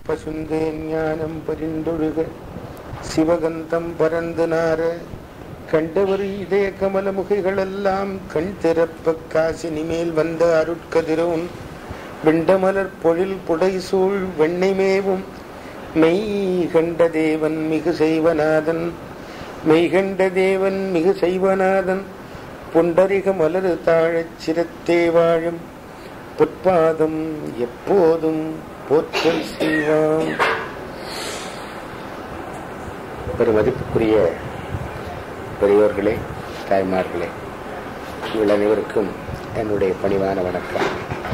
பசுந்தேன் ஞானம் பரிந்தொழுக சிவகந்தம் பரந்து நார கண்டவர் இதய கமல முகைகளெல்லாம் கண் திறப்ப காசினி மேல் வந்த அருட்கதிரோன் விண்டமலர் பொழில் புடைசூழ் வெண்ணைமேவும் மெய் கண்ட தேவன் மிகு செய்வநாதன் மெய்கண்ட தேவன் மிகு செய்வநாதன் புண்டரிக மலரு தாழச் சிரத்தே வாழும் பொற்பாதம் எப்போதும் போற்றல் செய்வான் பெருமதிப்புக்குரிய பெரியோர்களே தாய்மார்களே உங்கள் அனைவருக்கும் என்னுடைய பணிவான வணக்கம்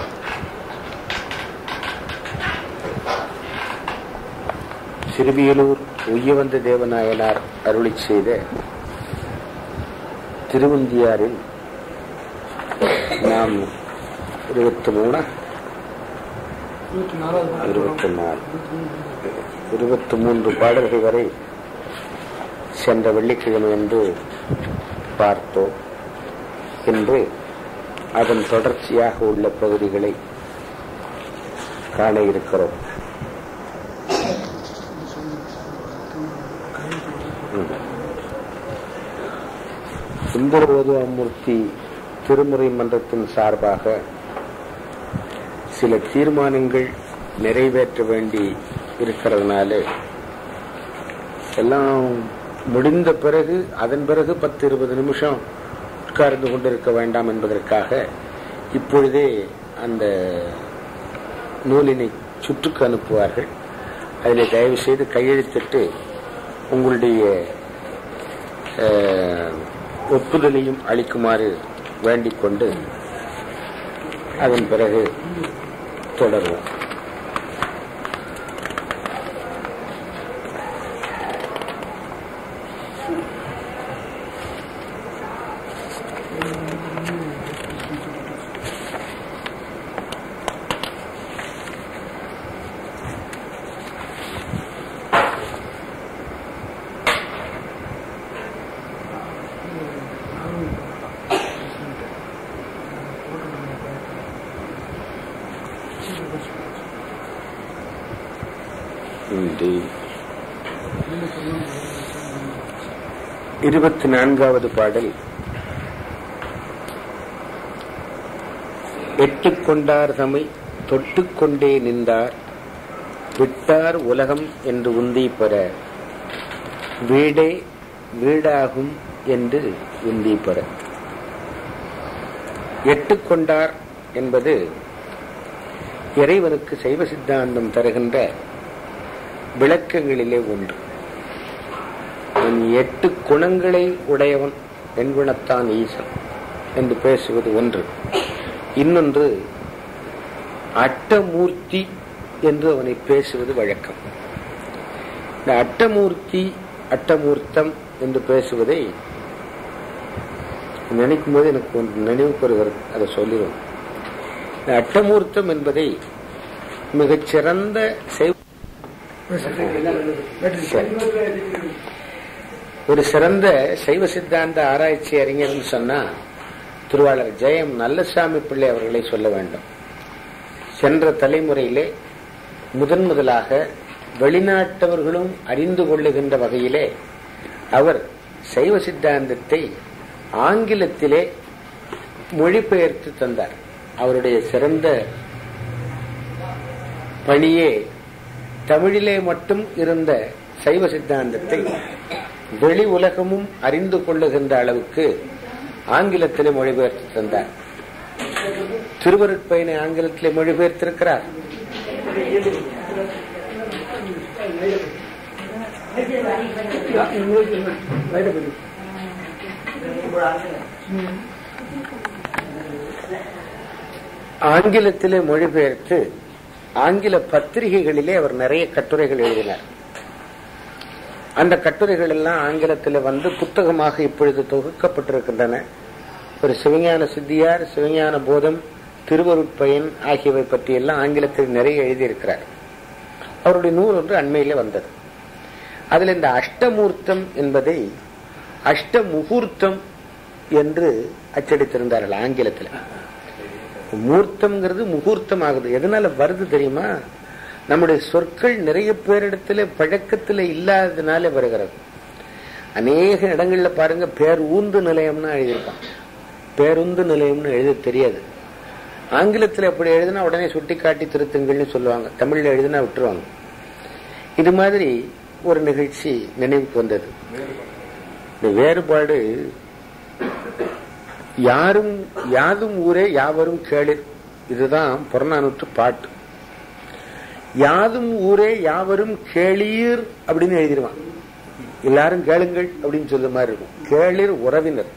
சிறுவியலூர் உய்யவந்த தேவநாயனார் அருளி செய்த திருவந்தியாரில் நாம் இருபத்தி மூணு இருபத்தி நாலு இருபத்தி மூன்று பாடல்கள் வரை சென்ற வெள்ளிக்கிழமை என்று பார்த்தோம் என்று அதன் தொடர்ச்சியாக உள்ள பகுதிகளை காண இருக்கிறோம் சுந்தரவோதுவாமூர்த்தி திருமுறை மன்றத்தின் சார்பாக சில தீர்மானங்கள் நிறைவேற்ற வேண்டி இருக்கிறதுனால எல்லாம் முடிந்த பிறகு அதன் பிறகு பத்து இருபது நிமிஷம் உட்கார்ந்து கொண்டிருக்க வேண்டாம் என்பதற்காக இப்பொழுதே அந்த நூலினை சுற்றுக்கு அனுப்புவார்கள் அதில் தயவு செய்து கையெழுத்திட்டு உங்களுடைய ஒப்புதலையும் அளிக்குமாறு வேண்டிக் கொண்டு அதன் பிறகு தொடருவோம் இருபத்தி நான்காவது பாடல் எட்டு கொண்டார் தமை தொட்டு கொண்டே நின்றார் விட்டார் உலகம் என்று உந்தி பெற வீடே வீடாகும் என்று உந்தி பெற எட்டு கொண்டார் என்பது இறைவனுக்கு சைவ சித்தாந்தம் தருகின்ற விளக்கங்களிலே ஒன்று அவன் எட்டு குணங்களை உடையவன் என்குணத்தான் ஈசன் என்று பேசுவது ஒன்று இன்னொன்று அட்டமூர்த்தி என்று அவனை பேசுவது வழக்கம் இந்த அட்டமூர்த்தி அட்டமூர்த்தம் என்று பேசுவதை நினைக்கும் போது எனக்கு ஒன்று நினைவு பெறுகிறது அதை சொல்லிடும் இந்த அட்டமூர்த்தம் என்பதை மிகச்சிறந்த செய் ஒரு சிறந்த சைவ சித்தாந்த ஆராய்ச்சி அறிஞர்னு சொன்னா திருவாளர் ஜெயம் நல்லசாமி பிள்ளை அவர்களை சொல்ல வேண்டும் சென்ற தலைமுறையிலே முதன் முதலாக வெளிநாட்டவர்களும் அறிந்து கொள்ளுகின்ற வகையிலே அவர் சைவ சித்தாந்தத்தை ஆங்கிலத்திலே மொழிபெயர்த்து தந்தார் அவருடைய சிறந்த பணியே தமிழிலே மட்டும் இருந்த சைவ சித்தாந்தத்தை வெளி உலகமும் அறிந்து கொள்ளுகின்ற அளவுக்கு ஆங்கிலத்திலே மொழிபெயர்த்து தந்தார் திருவருட்பயனை ஆங்கிலத்திலே மொழிபெயர்த்திருக்கிறார் ஆங்கிலத்திலே மொழிபெயர்த்து ஆங்கில பத்திரிகைகளிலே அவர் நிறைய கட்டுரைகள் எழுதினார் அந்த கட்டுரைகள் எல்லாம் ஆங்கிலத்தில் வந்து புத்தகமாக இப்பொழுது தொகுக்கப்பட்டிருக்கின்றன ஒரு சிவஞான சித்தியார் சிவஞான போதம் திருவருட்பயன் ஆகியவை பற்றி எல்லாம் ஆங்கிலத்தில் நிறைய எழுதியிருக்கிறார் அவருடைய நூல் ஒன்று அண்மையிலே வந்தது அதில் இந்த அஷ்டமூர்த்தம் என்பதை அஷ்ட முகூர்த்தம் என்று அச்சடித்திருந்தார்கள் ஆங்கிலத்தில் மூர்த்தம்ங்கிறது முகூர்த்தம் ஆகுது எதனால வருது தெரியுமா நம்முடைய சொற்கள் நிறைய பேரிடத்துல பழக்கத்துல இல்லாததுனால வருகிறது அநேக இடங்கள்ல பாருங்க பேர் ஊந்து நிலையம்னு எழுதியிருப்பான் பேருந்து நிலையம்னு எழுத தெரியாது ஆங்கிலத்தில் எப்படி எழுதினா உடனே சுட்டி காட்டி திருத்துங்கள்னு சொல்லுவாங்க தமிழ்ல எழுதினா விட்டுருவாங்க இது மாதிரி ஒரு நிகழ்ச்சி நினைவுக்கு வந்தது இந்த வேறுபாடு யாரும் யாதும் ஊரே யாவரும் கேளிர் இதுதான் புறநானூற்று பாட்டு யாதும் ஊரே யாவரும் கேளீர் அப்படின்னு எழுதிடுவான் எல்லாரும் கேளுங்கள் அப்படின்னு சொல்ற மாதிரி இருக்கும் கேளிர் உறவினர்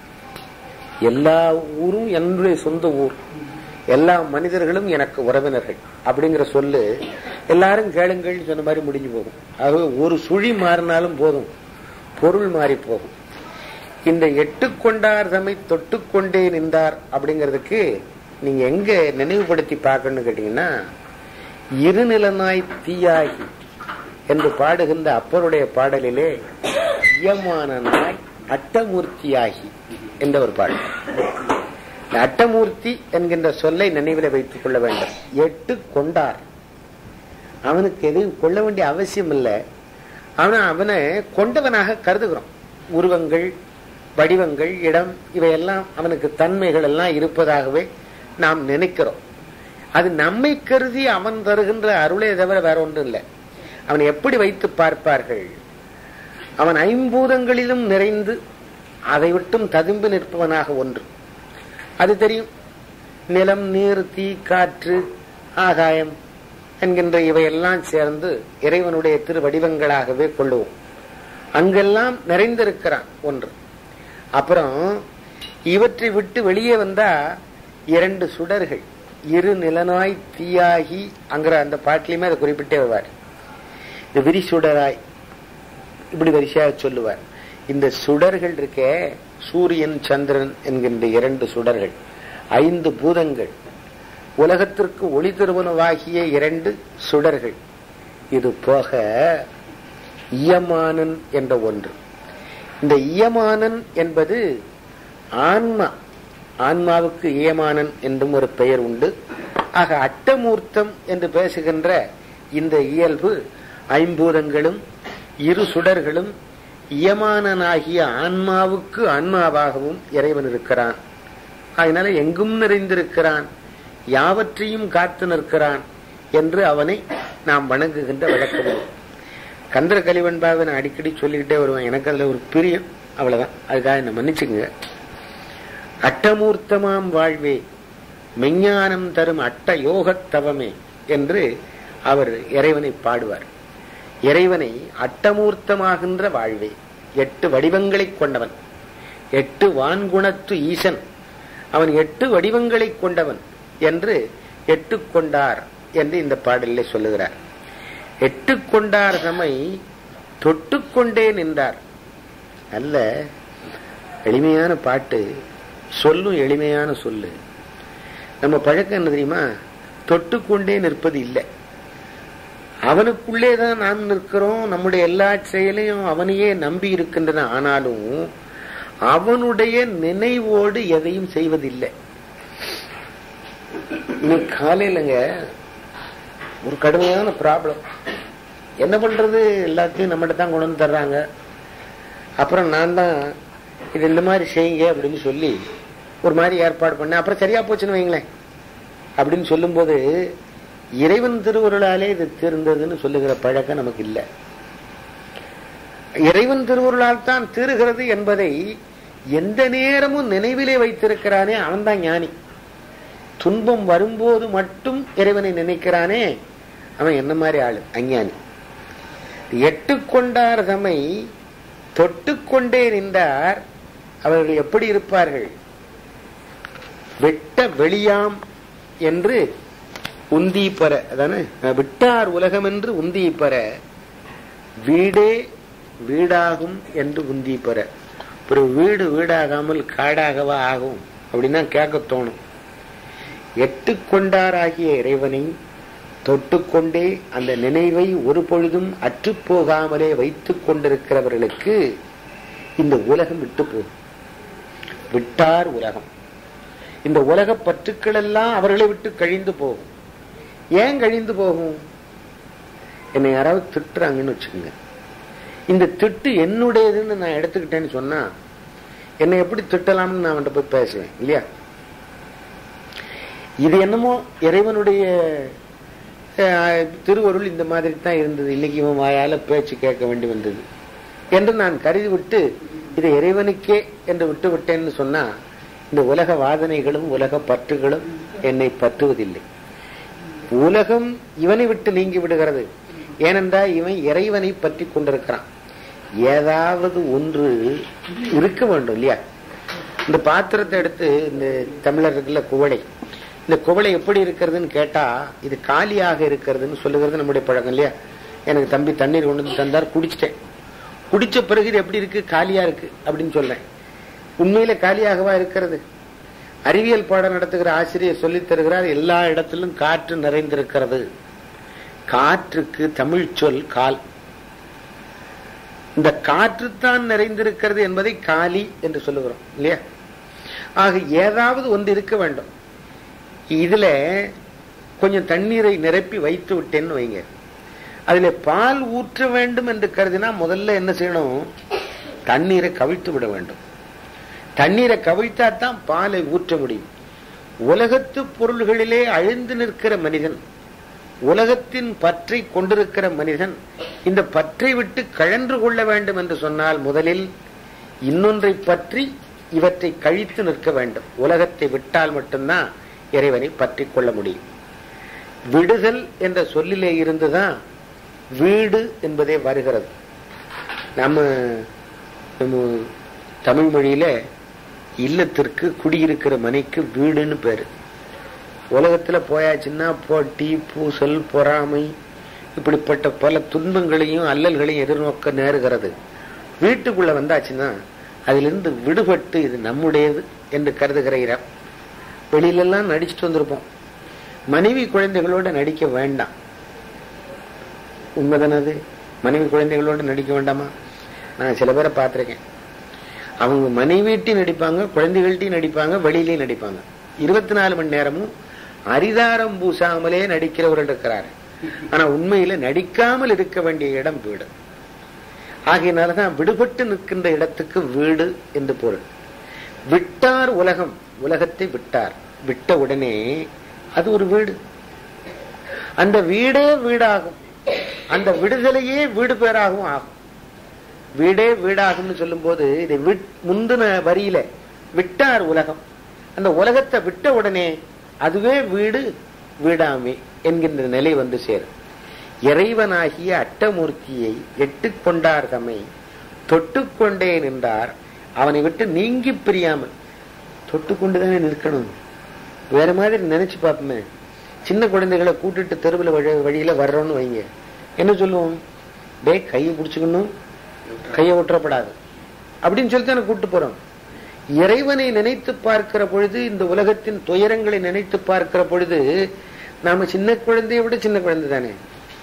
எல்லா ஊரும் என்னுடைய சொந்த ஊர் எல்லா மனிதர்களும் எனக்கு உறவினர்கள் அப்படிங்கிற சொல்லு எல்லாரும் கேளுங்கள் சொன்ன மாதிரி முடிஞ்சு போகும் ஆகவே ஒரு சுழி மாறினாலும் போதும் பொருள் மாறி போகும் இந்த எட்டு கொண்டார் தம்மை தொட்டு கொண்டே நின்றார் அப்படிங்கிறதுக்கு நீங்க எங்க நினைவுபடுத்தி பார்க்கணும்னு கேட்டீங்கன்னா இருநிலனாய் தீயாகி என்று பாடுகின்ற அப்பருடைய பாடலிலே இயமானனாய் அட்டமூர்த்தியாகி என்ற ஒரு பாடல் இந்த அட்டமூர்த்தி என்கின்ற சொல்லை நினைவில் வைத்துக் கொள்ள வேண்டும் எட்டு கொண்டார் அவனுக்கு எதுவும் கொள்ள வேண்டிய அவசியம் இல்லை அவனை அவனை கொண்டவனாக கருதுகிறோம் உருவங்கள் வடிவங்கள் இடம் இவையெல்லாம் அவனுக்கு தன்மைகள் எல்லாம் இருப்பதாகவே நாம் நினைக்கிறோம் அது நம்மை கருதி அவன் தருகின்ற அருளை தவிர வேற ஒன்றும் இல்லை அவனை எப்படி வைத்து பார்ப்பார்கள் அவன் ஐம்பூதங்களிலும் நிறைந்து அதை விட்டும் ததும்பி நிற்பவனாக ஒன்று அது தெரியும் நிலம் நீர் தீ காற்று ஆகாயம் என்கின்ற இவையெல்லாம் சேர்ந்து இறைவனுடைய திரு வடிவங்களாகவே கொள்ளுவோம் அங்கெல்லாம் நிறைந்திருக்கிறான் ஒன்று அப்புறம் இவற்றை விட்டு வெளியே வந்தா இரண்டு சுடர்கள் இரு நிலனாய் தீயாகி அங்கிற அந்த பாட்டிலையுமே அதை குறிப்பிட்டே வருவார் இந்த விரிசுடராய் இப்படி வரிசையாக சொல்லுவார் இந்த சுடர்கள் இருக்கே சூரியன் சந்திரன் என்கின்ற இரண்டு சுடர்கள் ஐந்து பூதங்கள் உலகத்திற்கு ஒளி தருவனவாகிய இரண்டு சுடர்கள் இது போக இயமானன் என்ற ஒன்று இந்த இயமானன் என்பது ஆன்மா ஆன்மாவுக்கு இயமானன் என்றும் ஒரு பெயர் உண்டு ஆக அட்டமூர்த்தம் என்று பேசுகின்ற இந்த இயல்பு ஐம்பூதங்களும் இரு சுடர்களும் இயமானனாகிய ஆன்மாவுக்கு ஆன்மாவாகவும் இறைவன் இருக்கிறான் அதனால எங்கும் நிறைந்திருக்கிறான் யாவற்றையும் காத்து நிற்கிறான் என்று அவனை நாம் வணங்குகின்ற வழக்கம் கந்திர கலிவன்பாவை நான் அடிக்கடி சொல்லிக்கிட்டே வருவேன் எனக்கு அதுல ஒரு பிரியம் அவ்வளவுதான் அதுக்காக என்ன மன்னிச்சுங்க அட்டமூர்த்தமாம் வாழ்வே மெஞ்ஞானம் தரும் அட்ட யோகத்தவமே என்று அவர் இறைவனை பாடுவார் இறைவனை அட்டமூர்த்தமாகின்ற வாழ்வே எட்டு வடிவங்களை கொண்டவன் எட்டு வான்குணத்து ஈசன் அவன் எட்டு வடிவங்களை கொண்டவன் என்று எட்டு கொண்டார் என்று இந்த பாடலில் சொல்லுகிறார் எட்டு கொண்டார் தம்மை தொட்டுக்கொண்டே நின்றார் நல்ல எளிமையான பாட்டு சொல்லும் எளிமையான சொல்லு நம்ம பழக்கம் என்ன தெரியுமா தொட்டுக்கொண்டே நிற்பது இல்லை அவனுக்குள்ளே தான் நாம் நிற்கிறோம் நம்முடைய எல்லா செயலையும் அவனையே நம்பி இருக்கின்றன ஆனாலும் அவனுடைய நினைவோடு எதையும் செய்வதில்லை இன்னைக்கு காலையிலங்க ஒரு கடுமையான ப்ராப்ளம் என்ன பண்றது எல்லாத்தையும் நம்மகிட்ட தான் கொண்டு வந்து தர்றாங்க அப்புறம் நான் தான் இது இந்த மாதிரி செய்யுங்க அப்படின்னு சொல்லி ஒரு மாதிரி ஏற்பாடு பண்ணேன் அப்புறம் சரியா போச்சுன்னு வைங்களேன் அப்படின்னு சொல்லும்போது இறைவன் திருவருளாலே இது தீர்ந்ததுன்னு சொல்லுகிற பழக்கம் நமக்கு இல்லை இறைவன் திருவருளால் தான் தீருகிறது என்பதை எந்த நேரமும் நினைவிலே வைத்திருக்கிறானே அவன்தான் ஞானி துன்பம் வரும்போது மட்டும் இறைவனை நினைக்கிறானே அவன் என்ன மாதிரி ஆளு அஞ்ஞானி எட்டு கொண்டார் தம்மை தொட்டுக்கொண்டே நின்றார் அவர்கள் எப்படி இருப்பார்கள் வெட்ட வெளியாம் என்று உந்தி பெற அதானே விட்டார் உலகம் என்று உந்தி பெற வீடே வீடாகும் என்று உந்தி பெற ஒரு வீடு வீடாகாமல் காடாகவா ஆகும் அப்படின்னு தான் கேட்க தோணும் எட்டு கொண்டாராகிய இறைவனை தொட்டுக்கொண்டே அந்த நினைவை ஒரு பொழுதும் அற்றுப்போகாமலே வைத்துக் கொண்டிருக்கிறவர்களுக்கு இந்த உலகம் விட்டு போகும் விட்டார் உலகம் இந்த உலக பற்றுக்கள் எல்லாம் அவர்களை விட்டு கழிந்து போகும் ஏன் கழிந்து போகும் என்னை யாராவது திட்டுறாங்கன்னு வச்சுக்கோங்க இந்த திட்டு என்னுடையதுன்னு நான் எடுத்துக்கிட்டேன்னு சொன்னா என்னை எப்படி திட்டலாம்னு நான் அவன்கிட்ட போய் பேசுவேன் இல்லையா இது என்னமோ இறைவனுடைய அஹ், திருவருள் இந்த மாதிரி தான் இருந்தது இன்னைக்கு இவன் வாயால பேச்சு கேட்க வேண்டி வந்தது என்று நான் கருதி விட்டு இதை இறைவனுக்கே என்று விட்டு விட்டேன்னு சொன்னா இந்த உலக வாதனைகளும் உலக பற்றுகளும் என்னை பற்றுவதில்லை உலகம் இவனை விட்டு நீங்கி விடுகிறது ஏனென்றால் இவன் இறைவனை பற்றி கொண்டிருக்கிறான் ஏதாவது ஒன்று இருக்க வேண்டும் இல்லையா இந்த பாத்திரத்தை எடுத்து இந்த தமிழர் இருக்குல்ல குவளை இந்த குவளை எப்படி இருக்கிறதுன்னு கேட்டா இது காலியாக இருக்கிறதுன்னு சொல்லுகிறது நம்முடைய பழக்கம் இல்லையா எனக்கு தம்பி தண்ணீர் கொண்டு வந்து தந்தார் குடிச்சிட்டேன் குடிச்ச பிறகு இது எப்படி இருக்கு காலியா இருக்கு அப்படின்னு சொல்றேன் உண்மையில காலியாகவா இருக்கிறது அறிவியல் பாடம் நடத்துகிற ஆசிரியர் சொல்லித் தருகிறார் எல்லா இடத்திலும் காற்று நிறைந்திருக்கிறது காற்றுக்கு தமிழ் சொல் கால் இந்த காற்று தான் நிறைந்திருக்கிறது என்பதை காலி என்று சொல்லுகிறோம் இல்லையா ஆக ஏதாவது ஒன்று இருக்க வேண்டும் இதுல கொஞ்சம் தண்ணீரை நிரப்பி வைத்து விட்டேன்னு வைங்க அதுல பால் ஊற்ற வேண்டும் என்று கருதினா முதல்ல என்ன செய்யணும் தண்ணீரை கவிழ்த்து விட வேண்டும் தண்ணீரை கவிழ்த்தா தான் பாலை ஊற்ற முடியும் உலகத்து பொருள்களிலே அழிந்து நிற்கிற மனிதன் உலகத்தின் பற்றை கொண்டிருக்கிற மனிதன் இந்த பற்றை விட்டு கழன்று கொள்ள வேண்டும் என்று சொன்னால் முதலில் இன்னொன்றை பற்றி இவற்றை கழித்து நிற்க வேண்டும் உலகத்தை விட்டால் மட்டும்தான் இறைவனை பற்றி கொள்ள முடியும் விடுதல் என்ற சொல்லிலே இருந்துதான் வீடு என்பதே வருகிறது நம்ம நம்ம தமிழ் மொழியில இல்லத்திற்கு குடியிருக்கிற மனைக்கு வீடுன்னு பேரு உலகத்துல போயாச்சுன்னா போட்டி பூசல் பொறாமை இப்படிப்பட்ட பல துன்பங்களையும் அல்லல்களையும் எதிர்நோக்க நேருகிறது வீட்டுக்குள்ள வந்தாச்சுன்னா அதிலிருந்து விடுபட்டு இது நம்முடையது என்று கருதுகிற இடம் வெளியிலெல்லாம் நடிச்சுட்டு வந்திருப்போம் மனைவி குழந்தைகளோட நடிக்க வேண்டாம் உண்மைதானே அது மனைவி குழந்தைகளோட நடிக்க வேண்டாமா நான் சில பேரை பார்த்திருக்கேன் அவங்க மனைவிட்டையும் நடிப்பாங்க குழந்தைகள்ட்டையும் நடிப்பாங்க வெளியிலையும் நடிப்பாங்க இருபத்தி நாலு மணி நேரமும் அரிதாரம் பூசாமலே நடிக்கிறவர்கள் இருக்கிறார் ஆனா உண்மையில நடிக்காமல் இருக்க வேண்டிய இடம் வீடு ஆகையினாலதான் விடுபட்டு நிற்கின்ற இடத்துக்கு வீடு என்று பொருள் விட்டார் உலகம் உலகத்தை விட்டார் விட்ட உடனே அது ஒரு வீடு அந்த வீடே வீடாகும் அந்த விடுதலையே வீடு பேராகவும் ஆகும் வீடே வீடாகும்னு சொல்லும்போது இதை விட்- முந்தின வரியில விட்டார் உலகம் அந்த உலகத்தை விட்ட உடனே அதுவே வீடு வீடாமே என்கின்ற நிலை வந்து சேரும் இறைவனாகிய அட்டமூர்த்தியை எட்டுக் கொண்டார் தம்மை தொட்டுக்கொண்டே நின்றார் அவனை விட்டு நீங்கி பிரியாமல் தொட்டுக்கொண்டுதானே நிற்கணும் வேற மாதிரி நினைச்சு பார்ப்போமே சின்ன குழந்தைகளை கூட்டிட்டு தெருவில் வழி வழியில வர்றோம்னு வைங்க என்ன சொல்லுவோம் டேய் கையை பிடிச்சுக்கணும் கையை விட்டுறப்படாது அப்படின்னு சொல்லி தானே கூட்டு போறோம் இறைவனை நினைத்து பார்க்கிற பொழுது இந்த உலகத்தின் துயரங்களை நினைத்து பார்க்கிற பொழுது நாம சின்ன குழந்தையை விட சின்ன குழந்தை தானே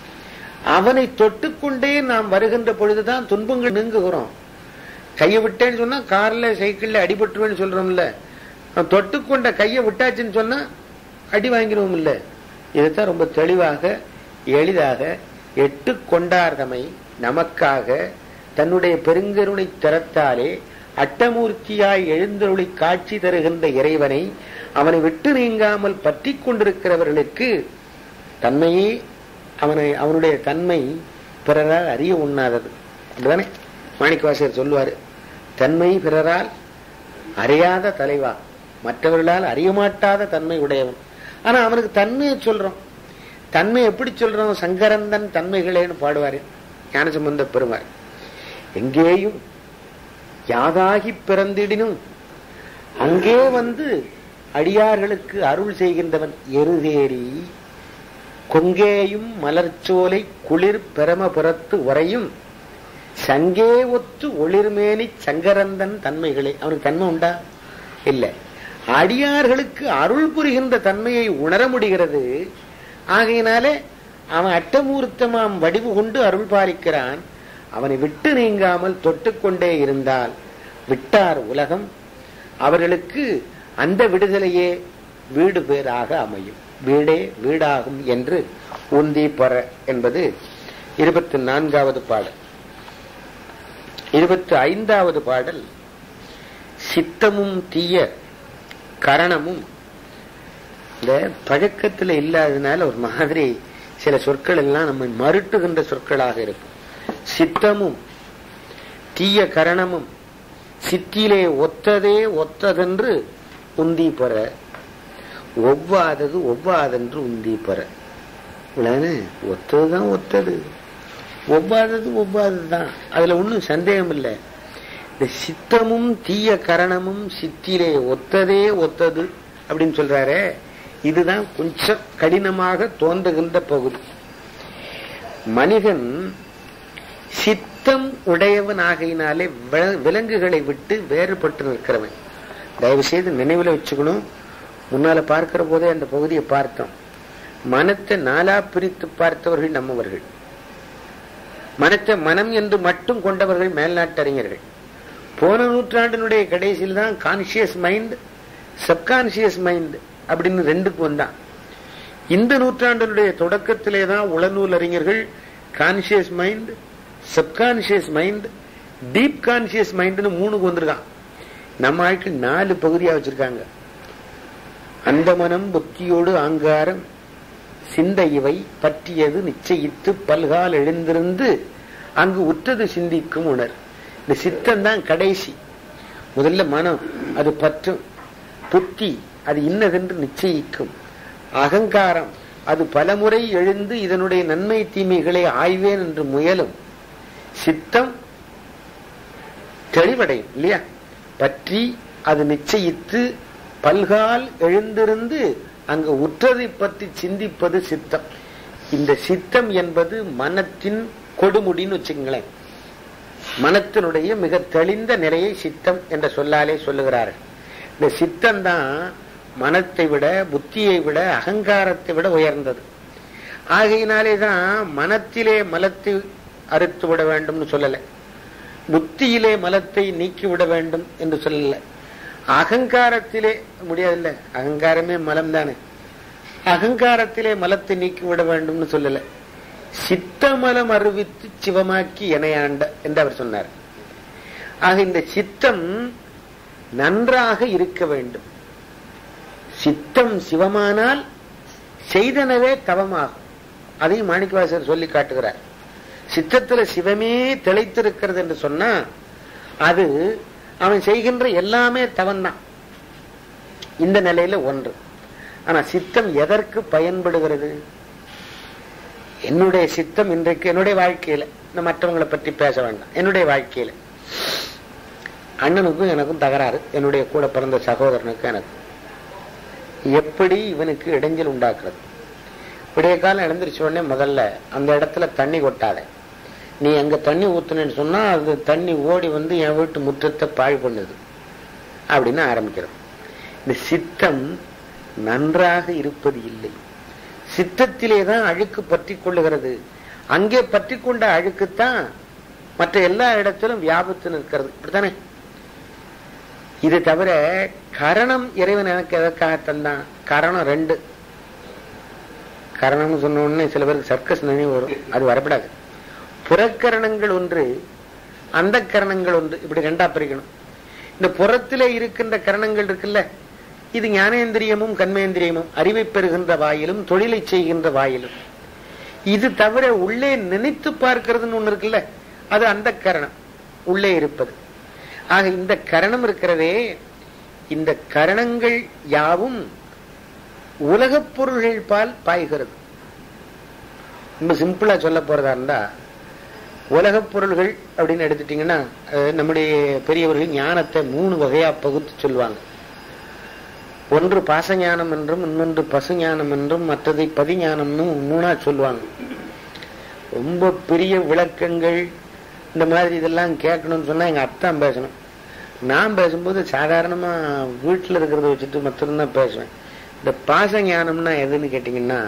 அவனை தொட்டுக்கொண்டே நாம் வருகின்ற பொழுதுதான் துன்பங்கள் நீங்குகிறோம் கையை விட்டேன்னு சொன்னா கார்ல சைக்கிள்ல அடிபட்டுருவேன்னு சொல்றோம்ல அவன் தொட்டுக்கொண்ட கையை விட்டாச்சுன்னு சொன்னா அடி வாங்கிடுவோம் இல்ல இதுதான் ரொம்ப தெளிவாக எளிதாக எட்டு கொண்டார்தமை நமக்காக தன்னுடைய பெருங்கருணை திறத்தாலே அட்டமூர்த்தியாய் எழுந்தருளி காட்சி தருகின்ற இறைவனை அவனை விட்டு நீங்காமல் பற்றி கொண்டிருக்கிறவர்களுக்கு தன்மையே அவனை அவனுடைய தன்மை பிறரால் அறிய உண்ணாதது அப்படிதானே மாணிக்கவாசகர் சொல்லுவாரு தன்மை பிறரால் அறியாத தலைவா மற்றவர்களால் அறியமாட்டாத தன்மை உடையவன் ஆனா அவனுக்கு தன்மையை சொல்றோம் தன்மை எப்படி சொல்றோம் சங்கரந்தன் தன்மைகளேன்னு பாடுவாரு ஞானசம்பந்த பெருமார் எங்கேயும் யாதாகி பிறந்திடினும் அங்கே வந்து அடியார்களுக்கு அருள் செய்கின்றவன் எருதேறி கொங்கேயும் மலர்ச்சோலை குளிர் பெரமபுரத்து உறையும் சங்கே ஒத்து ஒளிர்மேனி சங்கரந்தன் தன்மைகளே அவனுக்கு தன்மை உண்டா இல்ல அடியார்களுக்கு அருள் புரிகின்ற தன்மையை உணர முடிகிறது ஆகையினாலே அவன் அட்டமூர்த்தமாம் வடிவு கொண்டு அருள் பாலிக்கிறான் அவனை விட்டு நீங்காமல் தொட்டுக்கொண்டே இருந்தால் விட்டார் உலகம் அவர்களுக்கு அந்த விடுதலையே வீடு பேராக அமையும் வீடே வீடாகும் என்று உந்தி பெற என்பது இருபத்தி நான்காவது பாடல் இருபத்தி ஐந்தாவது பாடல் சித்தமும் தீய கரணமும் இந்த பழக்கத்துல இல்லாததுனால ஒரு மாதிரி சில சொற்கள் எல்லாம் நம்ம மறுட்டுகின்ற சொற்களாக இருக்கும் சித்தமும் தீய கரணமும் சித்திலே ஒத்ததே ஒத்ததென்று உந்தி பெற ஒவ்வாதது ஒவ்வாதென்று உந்தி பெற இவ்வளவுதானே? ஒத்ததுதான் ஒத்தது ஒவ்வாதது ஒவ்வாதது தான் அதுல ஒன்றும் சந்தேகம் இல்லை இந்த சித்தமும் தீய கரணமும் சித்திலே ஒத்ததே ஒத்தது அப்படின்னு சொல்றாரே இதுதான் கொஞ்சம் கடினமாக தோன்றுகின்ற பகுதி மனிதன் சித்தம் உடையவன் ஆகையினாலே வி- விலங்குகளை விட்டு வேறுபட்டு நிற்கிறவன் தயவு செய்து நினைவுல வச்சுக்கணும் முன்னால பார்க்கிற போதே அந்த பகுதியை பார்த்தோம் மனத்தை நாலா பிரித்து பார்த்தவர்கள் நம்மவர்கள் மனத்தை மனம் என்று மட்டும் கொண்டவர்கள் மேல்நாட்டு அறிஞர்கள் போன நூற்றாண்டினுடைய கடைசியில் தான் கான்சியஸ் மைண்ட் சப்கான்சியஸ் மைண்ட் அப்படின்னு ரெண்டுக்கு வந்தான் இந்த நூற்றாண்டினுடைய தொடக்கத்திலே தான் உளநூல் அறிஞர்கள் conscious mind subconscious mind deep conscious மைண்ட்னு மூணுக்கு வந்திருக்கான் நம்ம ஆட்கள் நாலு பகுதியா வச்சிருக்காங்க அந்த மனம் புத்தியோடு ஆங்காரம் சிந்தை இவை பற்றியது நிச்சயித்து பல்கால் எழுந்திருந்து அங்கு உற்றது சிந்திக்கும் உணர் இந்த சித்தம் தான் கடைசி முதல்ல மனம் அது பற்றும் புத்தி அது இன்னதென்று நிச்சயிக்கும் அகங்காரம் அது பலமுறை எழுந்து இதனுடைய நன்மை தீமைகளை ஆய்வேன் என்று முயலும் சித்தம் தெளிவடையும் இல்லையா பற்றி அது நிச்சயித்து பல்கால் எழுந்திருந்து அங்கு உற்றதை பற்றி சிந்திப்பது சித்தம் இந்த சித்தம் என்பது மனத்தின் கொடுமுடின்னு வச்சுக்கங்களேன் மனத்தினுடைய மிக தெளிந்த நிலையை சித்தம் என்ற சொல்லாலே சொல்லுகிறார்கள் இந்த சித்தம் தான் மனத்தை விட புத்தியை விட அகங்காரத்தை விட உயர்ந்தது ஆகையினாலே தான் மனத்திலே மலத்தை அறுத்து விட வேண்டும்னு சொல்லலை புத்தியிலே மலத்தை நீக்கிவிட வேண்டும் என்று சொல்லல அகங்காரத்திலே முடியாதுல்ல அகங்காரமே மலம் தானே அகங்காரத்திலே மலத்தை நீக்கிவிட வேண்டும்னு சொல்லல சித்தமலம் அறிவித்து சிவமாக்கி இணையாண்ட என்று அவர் சொன்னார் ஆக இந்த சித்தம் நன்றாக இருக்க வேண்டும் சித்தம் சிவமானால் செய்தனவே தவமாகும் அதையும் மாணிக்கவாசர் சொல்லி காட்டுகிறார் சித்தத்துல சிவமே திளைத்திருக்கிறது என்று சொன்னா அது அவன் செய்கின்ற எல்லாமே தவன்தான் இந்த நிலையில ஒன்று ஆனா சித்தம் எதற்கு பயன்படுகிறது என்னுடைய சித்தம் இன்றைக்கு என்னுடைய வாழ்க்கையில நான் மற்றவங்களை பற்றி பேச வேண்டாம் என்னுடைய வாழ்க்கையில அண்ணனுக்கும் எனக்கும் தகராறு என்னுடைய கூட பிறந்த சகோதரனுக்கும் எனக்கு எப்படி இவனுக்கு இடைஞ்சல் உண்டாக்குறது விடிய காலம் எழுந்திரிச்ச உடனே முதல்ல அந்த இடத்துல தண்ணி கொட்டாத நீ அங்க தண்ணி ஊத்துனேன்னு சொன்னா அது தண்ணி ஓடி வந்து என் வீட்டு முற்றத்தை பாழ் பண்ணுது அப்படின்னு ஆரம்பிக்கிறோம் இந்த சித்தம் நன்றாக இருப்பது இல்லை சித்தத்திலே தான் அழுக்கு பற்றி கொள்ளுகிறது அங்கே பற்றி கொண்ட அழுக்குத்தான் மற்ற எல்லா இடத்திலும் வியாபத்து நிற்கிறது இப்படித்தானே இது தவிர கரணம் இறைவன் எனக்கு எதற்காக தந்தான் கரணம் ரெண்டு கரணம்னு சொன்ன உடனே சில பேருக்கு சர்க்கஸ் நினைவு வரும் அது வரப்படாது புறக்கரணங்கள் ஒன்று அந்த கரணங்கள் ஒன்று இப்படி ரெண்டா பிரிக்கணும் இந்த புறத்திலே இருக்கின்ற கரணங்கள் இருக்குல்ல இது ஞானேந்திரியமும் கண்மேந்திரியமும் அறிவை பெறுகின்ற வாயிலும் தொழிலை செய்கின்ற வாயிலும் இது தவிர உள்ளே நினைத்து பார்க்கிறதுன்னு ஒண்ணு இருக்குல்ல அது அந்த கரணம் உள்ளே இருப்பது ஆக இந்த கரணம் இருக்கிறதே இந்த கரணங்கள் யாவும் உலகப் பொருள்கள் பால் பாய்கிறது ரொம்ப சிம்பிளா சொல்ல போறதா இருந்தா உலகப் பொருள்கள் அப்படின்னு எடுத்துட்டீங்கன்னா அஹ், நம்முடைய பெரியவர்கள் ஞானத்தை மூணு வகையா பகுத்து சொல்லுவாங்க ஒன்று பாசஞானம் என்றும் இன்னொன்று பசுஞானம் என்றும் மற்றதை பதிஞானம்னு மூணா சொல்லுவாங்க ரொம்ப பெரிய விளக்கங்கள் இந்த மாதிரி இதெல்லாம் கேட்கணும்னு சொன்னா எங்க அத்தான் பேசணும் நான் பேசும்போது சாதாரணமா வீட்டுல இருக்கிறத வச்சுட்டு மட்டும்தான் பேசுவேன் இந்த பாச ஞானம்னா எதுன்னு கேட்டீங்கன்னா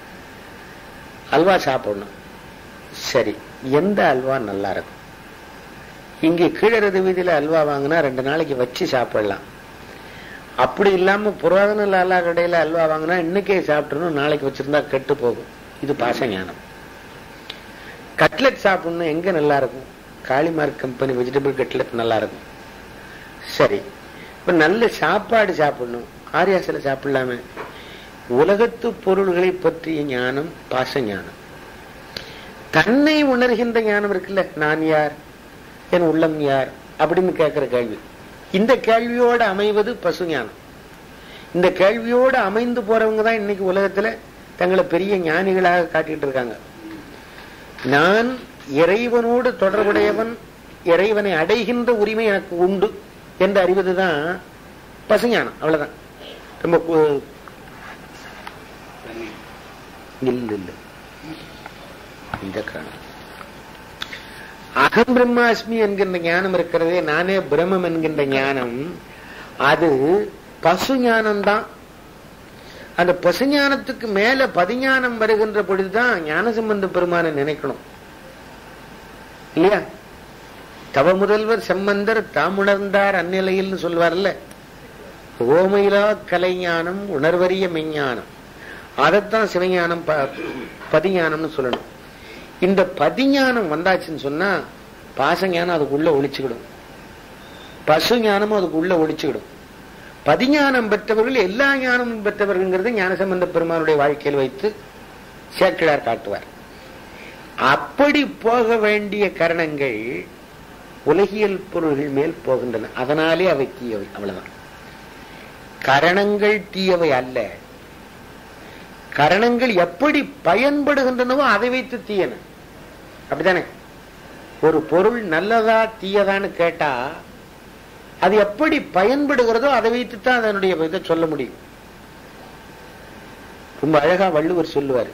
அல்வா சாப்பிடணும் சரி எந்த அல்வா நல்லா இருக்கும் இங்க கீழறது வீதியில அல்வா வாங்கினா ரெண்டு நாளைக்கு வச்சு சாப்பிடலாம் அப்படி இல்லாம புராதன லாலா கடையில அல்வா வாங்கினா இன்னைக்கே சாப்பிட்டணும் நாளைக்கு வச்சிருந்தா கெட்டு போகும் இது பாச ஞானம் கட்லெட் சாப்பிடணும் எங்க நல்லா இருக்கும் காளிமார்க் கம்பெனி வெஜிடபிள் கட்லெட் நல்லா இருக்கும் சரி இப்ப நல்ல சாப்பாடு சாப்பிடணும் ஆரியாசில சாப்பிடலாமே உலகத்து பொருள்களை பற்றிய ஞானம் பாச ஞானம் தன்னை உணர்கின்ற ஞானம் இருக்குல்ல நான் யார் என் உள்ளம் யார் அப்படின்னு கேட்கிற கேள்வி இந்த கேள்வியோட அமைவது பசு ஞானம் இந்த கேள்வியோட அமைந்து போறவங்க தான் இன்னைக்கு உலகத்துல தங்களை பெரிய ஞானிகளாக காட்டிட்டு இருக்காங்க நான் இறைவனோடு தொடர்புடையவன் இறைவனை அடைகின்ற உரிமை எனக்கு உண்டு என்று அறிவதுதான் பசுஞானம் அவ்வளவுதான் ரொம்ப கு- இல்ல இல்ல இந்த காரணம் அகம் பிரம்மாஸ்மி என்கின்ற ஞானம் இருக்கிறதே நானே பிரம்மம் என்கின்ற ஞானம் அது பசு ஞானம்தான் அந்த பசு ஞானத்துக்கு மேல பதிஞானம் வருகின்ற பொழுதுதான் ஞானசம்பந்த பெருமானை நினைக்கணும் இல்லையா தவ முதல்வர் செம்மந்தர் தாமுணர்ந்தார் அந்நிலையில் சொல்வார்ல ஓமையிலா கலைஞானம் உணர்வறிய மெஞ்ஞானம் அதைத்தான் சிவஞானம் ப- பதிஞானம்னு சொல்லணும் இந்த பதிஞானம் வந்தாச்சுன்னு சொன்னா பாசஞானம் அதுக்குள்ள ஒழிச்சுக்கிடும் பசு ஞானமும் அதுக்குள்ள ஒழிச்சுக்கிடும் பதிஞானம் பெற்றவர்கள் எல்லா ஞானமும் பெற்றவர்கள்ங்கிறது ஞானசம்பந்த பெருமானுடைய வாழ்க்கையில் வைத்து சேக்கிழார் காட்டுவார் அப்படி போக வேண்டிய கரணங்கள் உலகியல் பொருள்கள் மேல் போகின்றன அதனாலே அவை தீயவை அவ்வளவுதான் கரணங்கள் தீயவை அல்ல கரணங்கள் எப்படி பயன்படுகின்றனவோ அதை வைத்து தீயன அப்படித்தானே ஒரு பொருள் நல்லதா தீயதான்னு கேட்டா அது எப்படி பயன்படுகிறதோ அதை வைத்துத்தான் அதனுடைய இதை சொல்ல முடியும் ரொம்ப அழகா வள்ளுவர் சொல்லுவார்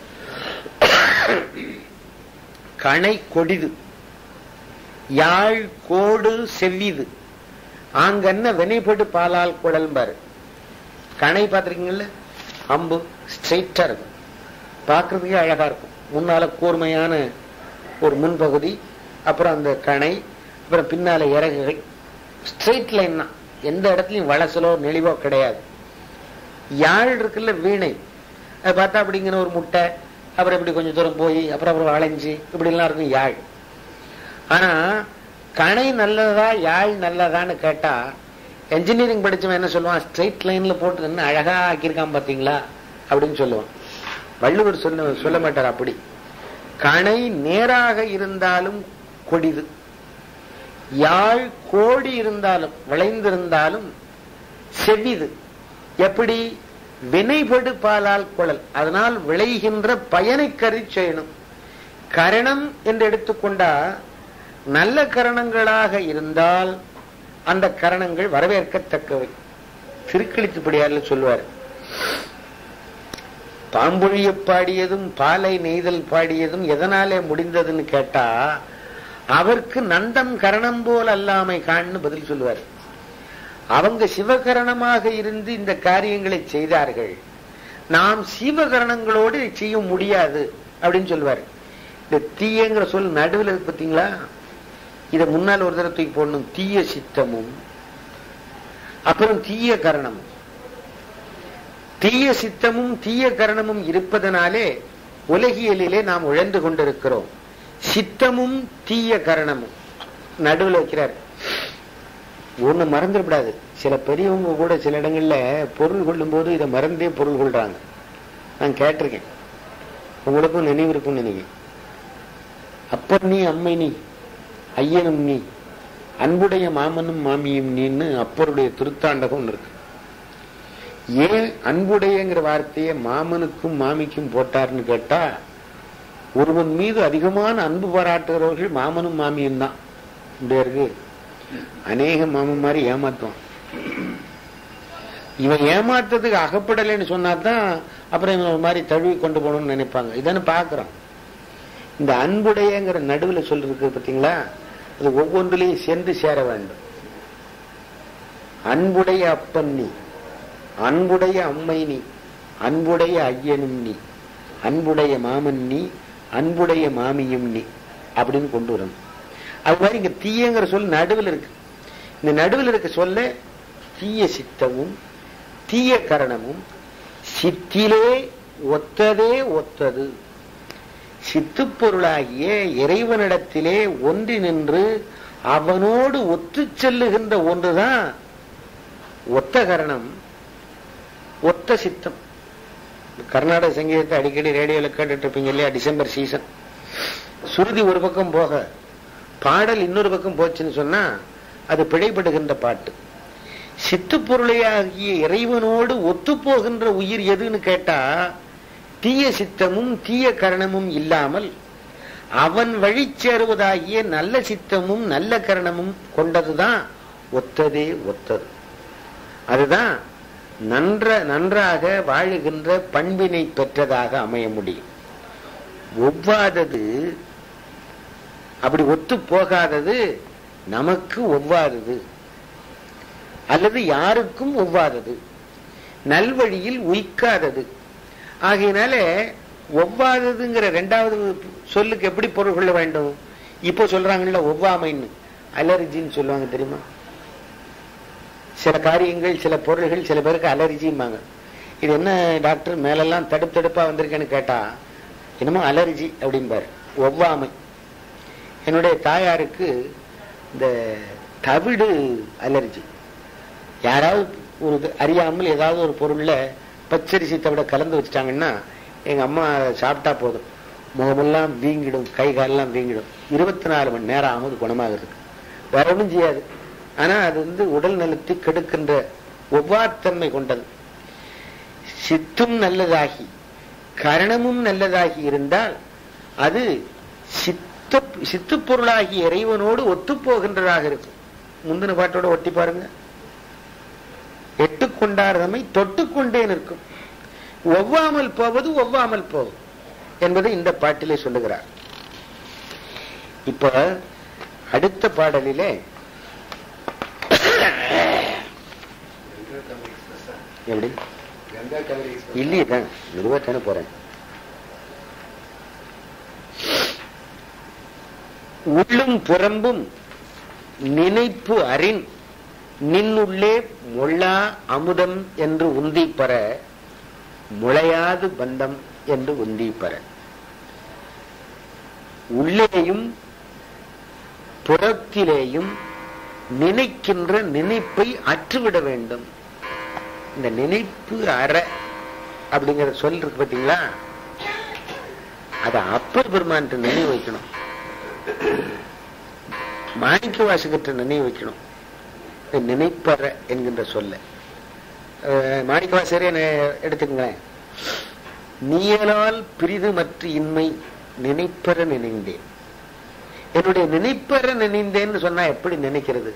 கணை கொடிது யாழ் கோடு செவ்விது ஆங்கன்ன வினைப்படு பாலால் குழல்பாரு கணை பார்த்திருக்கீங்கல்ல அம்பு ஸ்ட்ரெயிட்டா இருக்கும் பார்க்கறதுக்கே அழகா இருக்கும் முன்னால கூர்மையான ஒரு முன்பகுதி அப்புறம் அந்த கணை அப்புறம் பின்னால இறகுகள் ஸ்ட்ரெயிட் லைன் தான் எந்த இடத்துலயும் வளசலோ நெளிவோ கிடையாது யாழ் இருக்குல்ல வீணை அது பார்த்தா அப்படிங்கிற ஒரு முட்டை அப்புறம் இப்படி கொஞ்சம் தூரம் போய் அப்புறம் அப்புறம் வளைஞ்சு இப்படி எல்லாம் இருக்கும் யாழ் ஆனா கணை நல்லதா யாழ் நல்லதான்னு கேட்டா என்ஜினியரிங் படிச்சவன் என்ன சொல்லுவான் ஸ்ட்ரெயிட் லைன்ல போட்டு என்ன அழகா ஆக்கியிருக்கான் பாத்தீங்களா அப்படின்னு சொல்லுவான் வள்ளுவர் சொல்ல சொல்ல மாட்டார் அப்படி கணை நேராக இருந்தாலும் கொடிது யாழ் கோடி இருந்தாலும் வளைந்திருந்தாலும் செவ்விது எப்படி வினைபடு பாலால் குழல் அதனால் விளைகின்ற பயனை கருதி செய்யணும் கரணம் என்று எடுத்துக்கொண்டா நல்ல கரணங்களாக இருந்தால் அந்த கரணங்கள் வரவேற்கத்தக்கவை திருக்களித்துப்படியார்ல சொல்லுவார் பாம்பொழிய பாடியதும் பாலை நெய்தல் பாடியதும் எதனாலே முடிந்ததுன்னு கேட்டா அவருக்கு நந்தம் கரணம் போல் அல்லாமை காண்னு பதில் சொல்லுவார் அவங்க சிவகரணமாக இருந்து இந்த காரியங்களை செய்தார்கள் நாம் சிவகரணங்களோடு இதை செய்ய முடியாது அப்படின்னு சொல்லுவாரு இந்த தீயங்கிற சொல் நடுவில் இருக்கு பார்த்தீங்களா இத முன்னால் ஒரு தடவை தூக்கி போடணும் தீய சித்தமும் அப்புறம் தீய கரணமும் தீய சித்தமும் தீய கரணமும் இருப்பதனாலே உலகியலிலே நாம் உழந்து கொண்டிருக்கிறோம் சித்தமும் தீய கரணமும் நடுவில் வைக்கிறார் ஒண்ணு மறந்துடக்கூடாது சில பெரியவங்க கூட சில இடங்கள்ல பொருள் கொள்ளும் போது இதை மறந்தே பொருள் கொள்றாங்க நான் கேட்டிருக்கேன் உங்களுக்கும் நினைவு இருக்கும் நினைக்கிறேன் அப்பர் நீ அம்மை நீ ஐயனும் நீ அன்புடைய மாமனும் மாமியும் நீன்னு அப்பருடைய திருத்தாண்டகம் ஒண்ணு இருக்கு ஏன் அன்புடையங்கிற வார்த்தையை மாமனுக்கும் மாமிக்கும் போட்டார்னு கேட்டா ஒருவன் மீது அதிகமான அன்பு பாராட்டுகிறவர்கள் மாமனும் மாமியும் தான் இப்படியா இருக்கு அநேக மாமன் மாதிரி ஏமாத்துவான் இவன் ஏமாத்ததுக்கு அகப்படலைன்னு சொன்னாதான் அப்புறம் இவன் ஒரு மாதிரி தழுவி கொண்டு போகணும்னு நினைப்பாங்க இதானே பாக்குறான் இந்த அன்புடையங்கிற நடுவில் சொல்லிருக்கு பார்த்தீங்களா அது ஒவ்வொன்றிலையும் சென்று சேர வேண்டும் அன்புடைய அப்பன் நீ அன்புடைய அம்மை நீ அன்புடைய ஐயனும் நீ அன்புடைய மாமன் நீ அன்புடைய மாமியும் நீ அப்படின்னு கொண்டு வரணும் அது மாதிரி இங்க தீயங்கிற சொல் நடுவில் இருக்கு இந்த நடுவில் இருக்க சொல்ல தீய சித்தமும் தீய கரணமும் சித்திலே ஒத்ததே ஒத்தது சித்துப்பொருளாகிய இறைவனிடத்திலே ஒன்றி நின்று அவனோடு ஒத்து செல்லுகின்ற ஒன்றுதான் ஒத்த கரணம் ஒத்த சித்தம் கர்நாடக சங்கீதத்தை அடிக்கடி ரேடியோல கேட்டுட்டு இருப்பீங்க இல்லையா டிசம்பர் சீசன் சுருதி ஒரு பக்கம் போக பாடல் இன்னொரு பக்கம் போச்சுன்னு சொன்னா அது பிழைப்படுகின்ற பாட்டு சித்துப்பொருளையாகிய இறைவனோடு ஒத்து போகின்ற உயிர் எதுன்னு கேட்டா தீய சித்தமும் தீய கரணமும் இல்லாமல் அவன் வழி சேருவதாகிய நல்ல சித்தமும் நல்ல கரணமும் கொண்டதுதான் ஒத்ததே ஒத்தது அதுதான் நன்ற நன்றாக வாழுகின்ற பண்பினை பெற்றதாக அமைய முடியும் ஒவ்வாதது அப்படி ஒத்து போகாதது நமக்கு ஒவ்வாதது அல்லது யாருக்கும் ஒவ்வாதது நல்வழியில் உய்க்காதது ஆகையினால ஒவ்வாததுங்கிற ரெண்டாவது சொல்லுக்கு எப்படி பொருள் கொள்ள வேண்டும் இப்போ சொல்றாங்கல்ல ஒவ்வாமைன்னு அலர்ஜின்னு சொல்லுவாங்க தெரியுமா சில காரியங்கள் சில பொருள்கள் சில பேருக்கு அலர்ஜிம்பாங்க இது என்ன டாக்டர் மேலெல்லாம் தடுப்பு தடுப்பா வந்திருக்கேன்னு கேட்டா என்னமோ அலர்ஜி அப்படிம்பாரு ஒவ்வாமை என்னுடைய தாயாருக்கு இந்த தவிடு அலர்ஜி யாராவது ஒரு இது அறியாமல் ஏதாவது ஒரு பொருள்ல பச்சரிசி தவிட கலந்து வச்சுட்டாங்கன்னா எங்க அம்மா அதை சாப்பிட்டா போதும் முகமெல்லாம் வீங்கிடும் கை காலெல்லாம் வீங்கிடும் இருபத்தி நாலு மணி நேரம் ஆகுது குணமாகிறதுக்கு வேற ஒன்றும் செய்யாது ஆனா அது வந்து உடல் நலத்தை கெடுக்கின்ற ஒவ்வாத்தன்மை கொண்டது சித்தும் நல்லதாகி கரணமும் நல்லதாகி இருந்தால் அது சித்த சித்து பொருளாகி இறைவனோடு ஒத்து போகின்றதாக இருக்கும் முந்தின பாட்டோட ஒட்டி பாருங்க எட்டுக்கொண்டார்தமை தொட்டுக்கொண்டே நிற்கும் ஒவ்வாமல் போவது ஒவ்வாமல் போவது என்பதை இந்த பாட்டிலே சொல்லுகிறார் இப்ப அடுத்த பாடலிலே எப்படி இல்லையே தான் மெதுவாக தானே போறேன் உள்ளும் புறம்பும் நினைப்பு அறின் நின்னுள்ளே முள்ளா அமுதம் என்று உந்தி பெற முளையாது பந்தம் என்று உந்தி பெற உள்ளேயும் புறத்திலேயும் நினைக்கின்ற நினைப்பை அற்றுவிட வேண்டும் இந்த நினைப்பு அற அப்படிங்கிற சொல் இருக்கு பாத்தீங்களா அதை அப்பர் பெருமான் நினைவு வைக்கணும் மாணிக்க வாசகற்ற நினைவு வைக்கணும் இந்த நினைப்பற என்கின்ற சொல்ல மாணிக்க வாசகரே எடுத்துக்கங்களேன் நீயலால் பிரிது மற்ற இன்மை நினைப்பற நினைந்தேன் என்னுடைய நினைப்பற நினைந்தேன்னு சொன்னா எப்படி நினைக்கிறது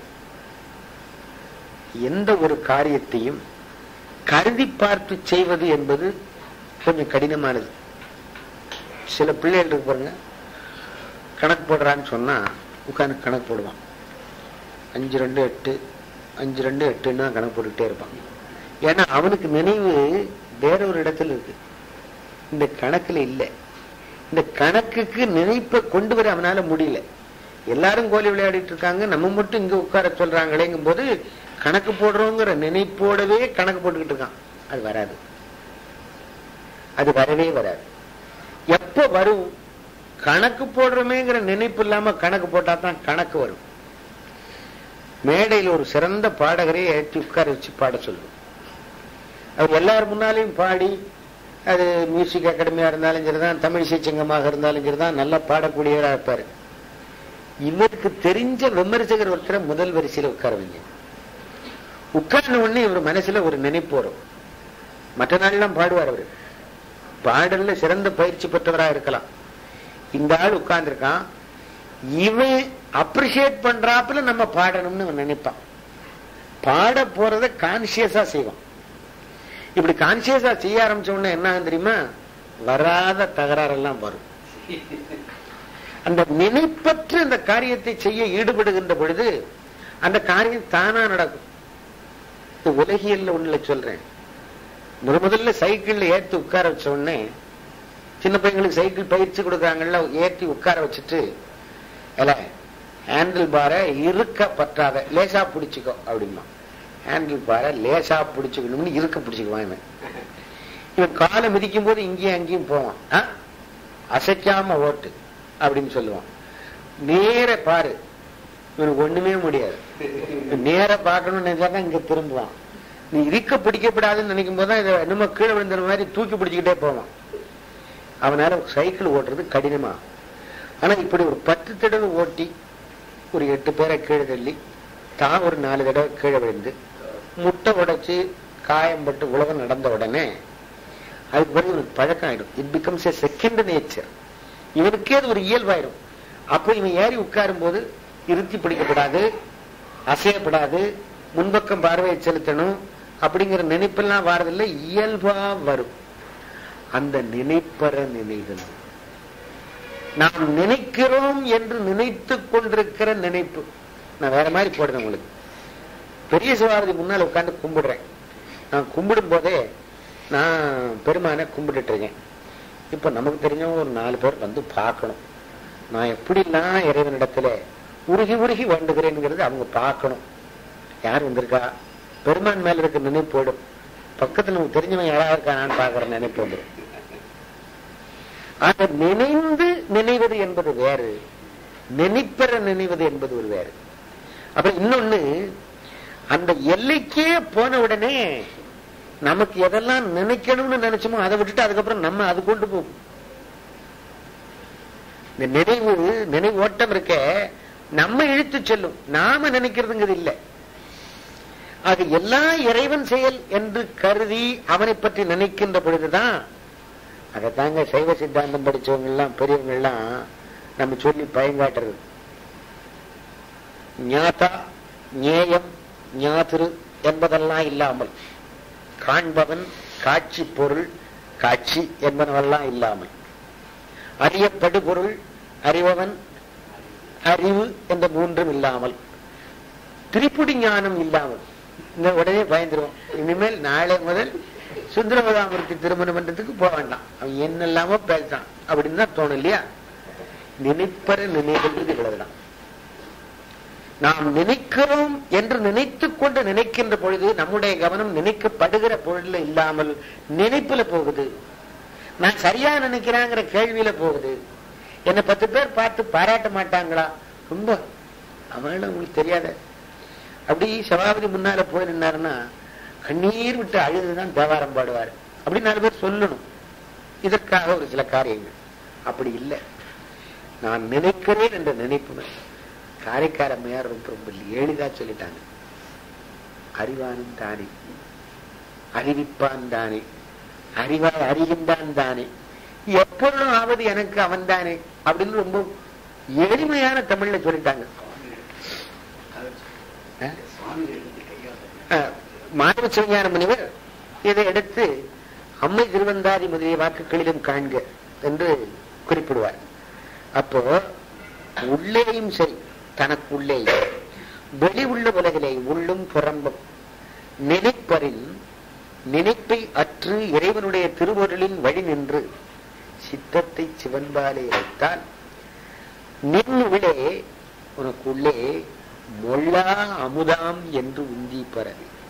எந்த ஒரு காரியத்தையும் கருதி பார்த்து செய்வது என்பது கொஞ்சம் கடினமானது சில பிள்ளைகள் இருக்கு பாருங்க கணக்கு போடுறான்னு சொன்னா உட்காந்து கணக்கு போடுவான் அஞ்சு ரெண்டு எட்டு அஞ்சு ரெண்டு எட்டுன்னு தான் கணக்கு போட்டுக்கிட்டே இருப்பான் ஏன்னா அவனுக்கு நினைவு வேற ஒரு இடத்துல இருக்கு இந்த கணக்குல இல்லை இந்த கணக்குக்கு நினைப்பை கொண்டு வர அவனால முடியல எல்லாரும் கோலி விளையாடிட்டு இருக்காங்க நம்ம மட்டும் இங்க உட்கார சொல்றாங்களேங்கும் போது கணக்கு போடுறோங்கிற நினைப்போடவே கணக்கு போட்டுக்கிட்டு இருக்கான் அது வராது அது வரவே வராது எப்ப வரும் கணக்கு போடுறோமேங்கிற நினைப்பு இல்லாம கணக்கு போட்டா தான் கணக்கு வரும் மேடையில் ஒரு சிறந்த பாடகரை ஏற்றி உட்கார வச்சு பாட சொல்லும் அவர் எல்லார் முன்னாலையும் பாடி அது மியூசிக் அகாடமியா இருந்தாலும் சரிதான் தமிழ் சங்கமாக இருந்தாலும் சரிதான் நல்லா பாடக்கூடியவராக இருப்பாரு இவருக்கு தெரிஞ்ச விமர்சகர் ஒருத்தர முதல் வரிசையில உட்கார வைங்க உட்கார்ந்த உடனே இவர் மனசுல ஒரு நினைப்பு வரும் மற்ற நாள்லாம் பாடுவார் அவரு பாடல்ல சிறந்த பயிற்சி பெற்றவராக இருக்கலாம் இந்த ஆள் உட்கார்ந்துருக்கான் இவன் அப்ரிஷியேட் பண்றாப்புல நம்ம பாடணும்னு அவன் நினைப்பான் பாட போறத கான்சியஸா செய்வான் இப்படி கான்சியஸா செய்ய ஆரம்பிச்ச உடனே என்ன ஆகும் தெரியுமா வராத தகராறெல்லாம் வரும் அந்த நினைப்பற்று அந்த காரியத்தை செய்ய ஈடுபடுகின்ற பொழுது அந்த காரியம் தானா நடக்கும் உலகியல்ல ஒண்ணுல சொல்றேன் முத முதல்ல சைக்கிள்ல ஏத்தி உட்கார வச்ச உடனே சின்ன பையங்களுக்கு சைக்கிள் பயிற்சி கொடுக்குறாங்கல்ல ஏற்றி உட்கார வச்சுட்டு இல்ல ஹேண்டில் பாரை இருக்க பற்றாத லேசா பிடிச்சிக்கோ அப்படிமா ஹேண்டில் பாரை லேசா பிடிச்சுக்கணும்னு இருக்க பிடிச்சிக்குவான் இவன் இவன் காலை மிதிக்கும் போது இங்கேயும் அங்கேயும் போவான் அசைக்காம ஓட்டு அப்படின்னு சொல்லுவான் நேர பாரு இவனுக்கு ஒண்ணுமே முடியாது நேர பார்க்கணும்னு நினைச்சாதான் இங்க திரும்புவான் நீ இருக்க பிடிக்கப்படாதுன்னு நினைக்கும் போதுதான் இதை என்னமோ கீழே விழுந்த மாதிரி தூக்கி பிடிச்சுக்கிட்டே போவான் அவனால சைக்கிள் ஓட்டுறது கடினமா ஆனா இப்படி ஒரு பத்து தடவை ஓட்டி ஒரு எட்டு பேரை கீழே தள்ளி தான் ஒரு நாலு தடவை கீழே விழுந்து முட்டை உடைச்சு காயம் பட்டு உலகம் நடந்த உடனே அதுக்கு பிறகு இவனுக்கு பழக்கம் ஆயிடும் it becomes a second nature இவனுக்கே அது ஒரு இயல்பாயிடும் அப்போ இவன் ஏறி உட்காரும் போது இருத்தி பிடிக்கப்படாது அசையப்படாது முன்பக்கம் பார்வையை செலுத்தணும் அப்படிங்கிற நினைப்பெல்லாம் வாரதில்லை இயல்பா வரும் அந்த நினைப்பற நினைதல் நாம் நினைக்கிறோம் என்று நினைத்துக் கொண்டிருக்கிற நினைப்பு நான் வேற மாதிரி போடுறேன் உங்களுக்கு பெரிய சிவாரதி முன்னால் உட்கார்ந்து கும்பிடுறேன் நான் கும்பிடும் போதே நான் பெருமானை கும்பிட்டுட்டு இருக்கேன் இப்ப நமக்கு தெரிஞ்சவங்க ஒரு நாலு பேர் வந்து பார்க்கணும் நான் எப்படிலாம் இறைவனிடத்துல உருகி உருகி வேண்டுகிறேங்கிறது அவங்க பார்க்கணும் யார் வந்திருக்கா பெருமான் மேல இருக்க நினைப்பு போயிடும் பக்கத்துல நமக்கு தெரிஞ்சவன் யாராவது இருக்கானான்னு பாக்குற நினைப்பு வந்துடும் ஆக நினைந்து நினைவது என்பது வேறு நினைப்பெற நினைவது என்பது ஒரு வேறு அப்புறம் இன்னொன்னு அந்த எல்லைக்கே போன உடனே நமக்கு எதெல்லாம் நினைக்கணும்னு நினைச்சோமோ அதை விட்டுட்டு அதுக்கப்புறம் நம்ம அது கொண்டு போகும் இந்த நினைவு நினைவு ஓட்டம் இருக்க நம்ம இழுத்து செல்லும் நாம நினைக்கிறதுங்கிறது இல்லை அது எல்லா இறைவன் செயல் என்று கருதி அவனை பற்றி நினைக்கின்ற பொழுதுதான் அதை தாங்க சைவ சித்தாந்தம் படிச்சவங்க எல்லாம் பெரியவங்க எல்லாம் நம்ம சொல்லி பயங்காட்டுறது ஞாதா ஞேயம் ஞாதிரு என்பதெல்லாம் இல்லாமல் காண்பவன் காட்சி பொருள் காட்சி என்பனவெல்லாம் இல்லாமல் அறியப்படுபொருள் அறிபவன் அறிவு என்ற மூன்றும் இல்லாமல் திரிப்புடி ஞானம் இல்லாமல் இந்த உடனே பயந்துருவோம் இனிமேல் நாளை முதல் சுந்தரவதாமூர்த்தி திருமண மன்றத்துக்கு போக வேண்டாம் அவன் என்னெல்லாமோ பேசான் அப்படின்னு தான் தோணும் இல்லையா நினைப்பற நினைவுன்றது இவ்வளவுதான் நாம் நினைக்கிறோம் என்று நினைத்துக் கொண்டு நினைக்கின்ற பொழுது நம்முடைய கவனம் நினைக்கப்படுகிற பொருள்ல இல்லாமல் நினைப்புல போகுது நான் சரியா நினைக்கிறாங்கிற கேள்வியில போகுது என்ன பத்து பேர் பார்த்து பாராட்ட மாட்டாங்களா ரொம்ப அவங்கள உங்களுக்கு தெரியாத அப்படி சபாபதி முன்னால போய் நின்னாருன்னா கண்ணீர் விட்டு அழுதுதான் தேவாரம் பாடுவார் அப்படி நாலு பேர் சொல்லணும் இதற்காக ஒரு சில காரியங்கள் அப்படி இல்லை நான் நினைக்கிறேன் என்ற நினைப்பு காரைக்கார அம்மையார் ரொம்ப ரொம்ப எளிதா சொல்லிட்டாங்க அறிவானும் தானே அறிவிப்பான் தானே அறிவாய் அறிகின்றான் தானே எப்பொழுதும் ஆவது எனக்கு அவன் தானே அப்படின்னு ரொம்ப எளிமையான தமிழ்ல சொல்லிட்டாங்க மாணவ சிவஞான முனிவர் இதை எடுத்து அம்மை திருவந்தாதி முதலிய வாக்குகளிலும் காண்க என்று குறிப்பிடுவார் அப்போ உள்ளேயும் சரி தனக்குள்ளே வெளி உள்ள உலகிலே உள்ளும் புறம்பும் நினைப்பரின் நினைப்பை அற்று இறைவனுடைய திருவருளின் வழி நின்று சித்தத்தை சிவன்பாலே வைத்தால் நின் உள்ளே உனக்குள்ளே மொள்ளா அமுதாம் என்று உந்தி பெற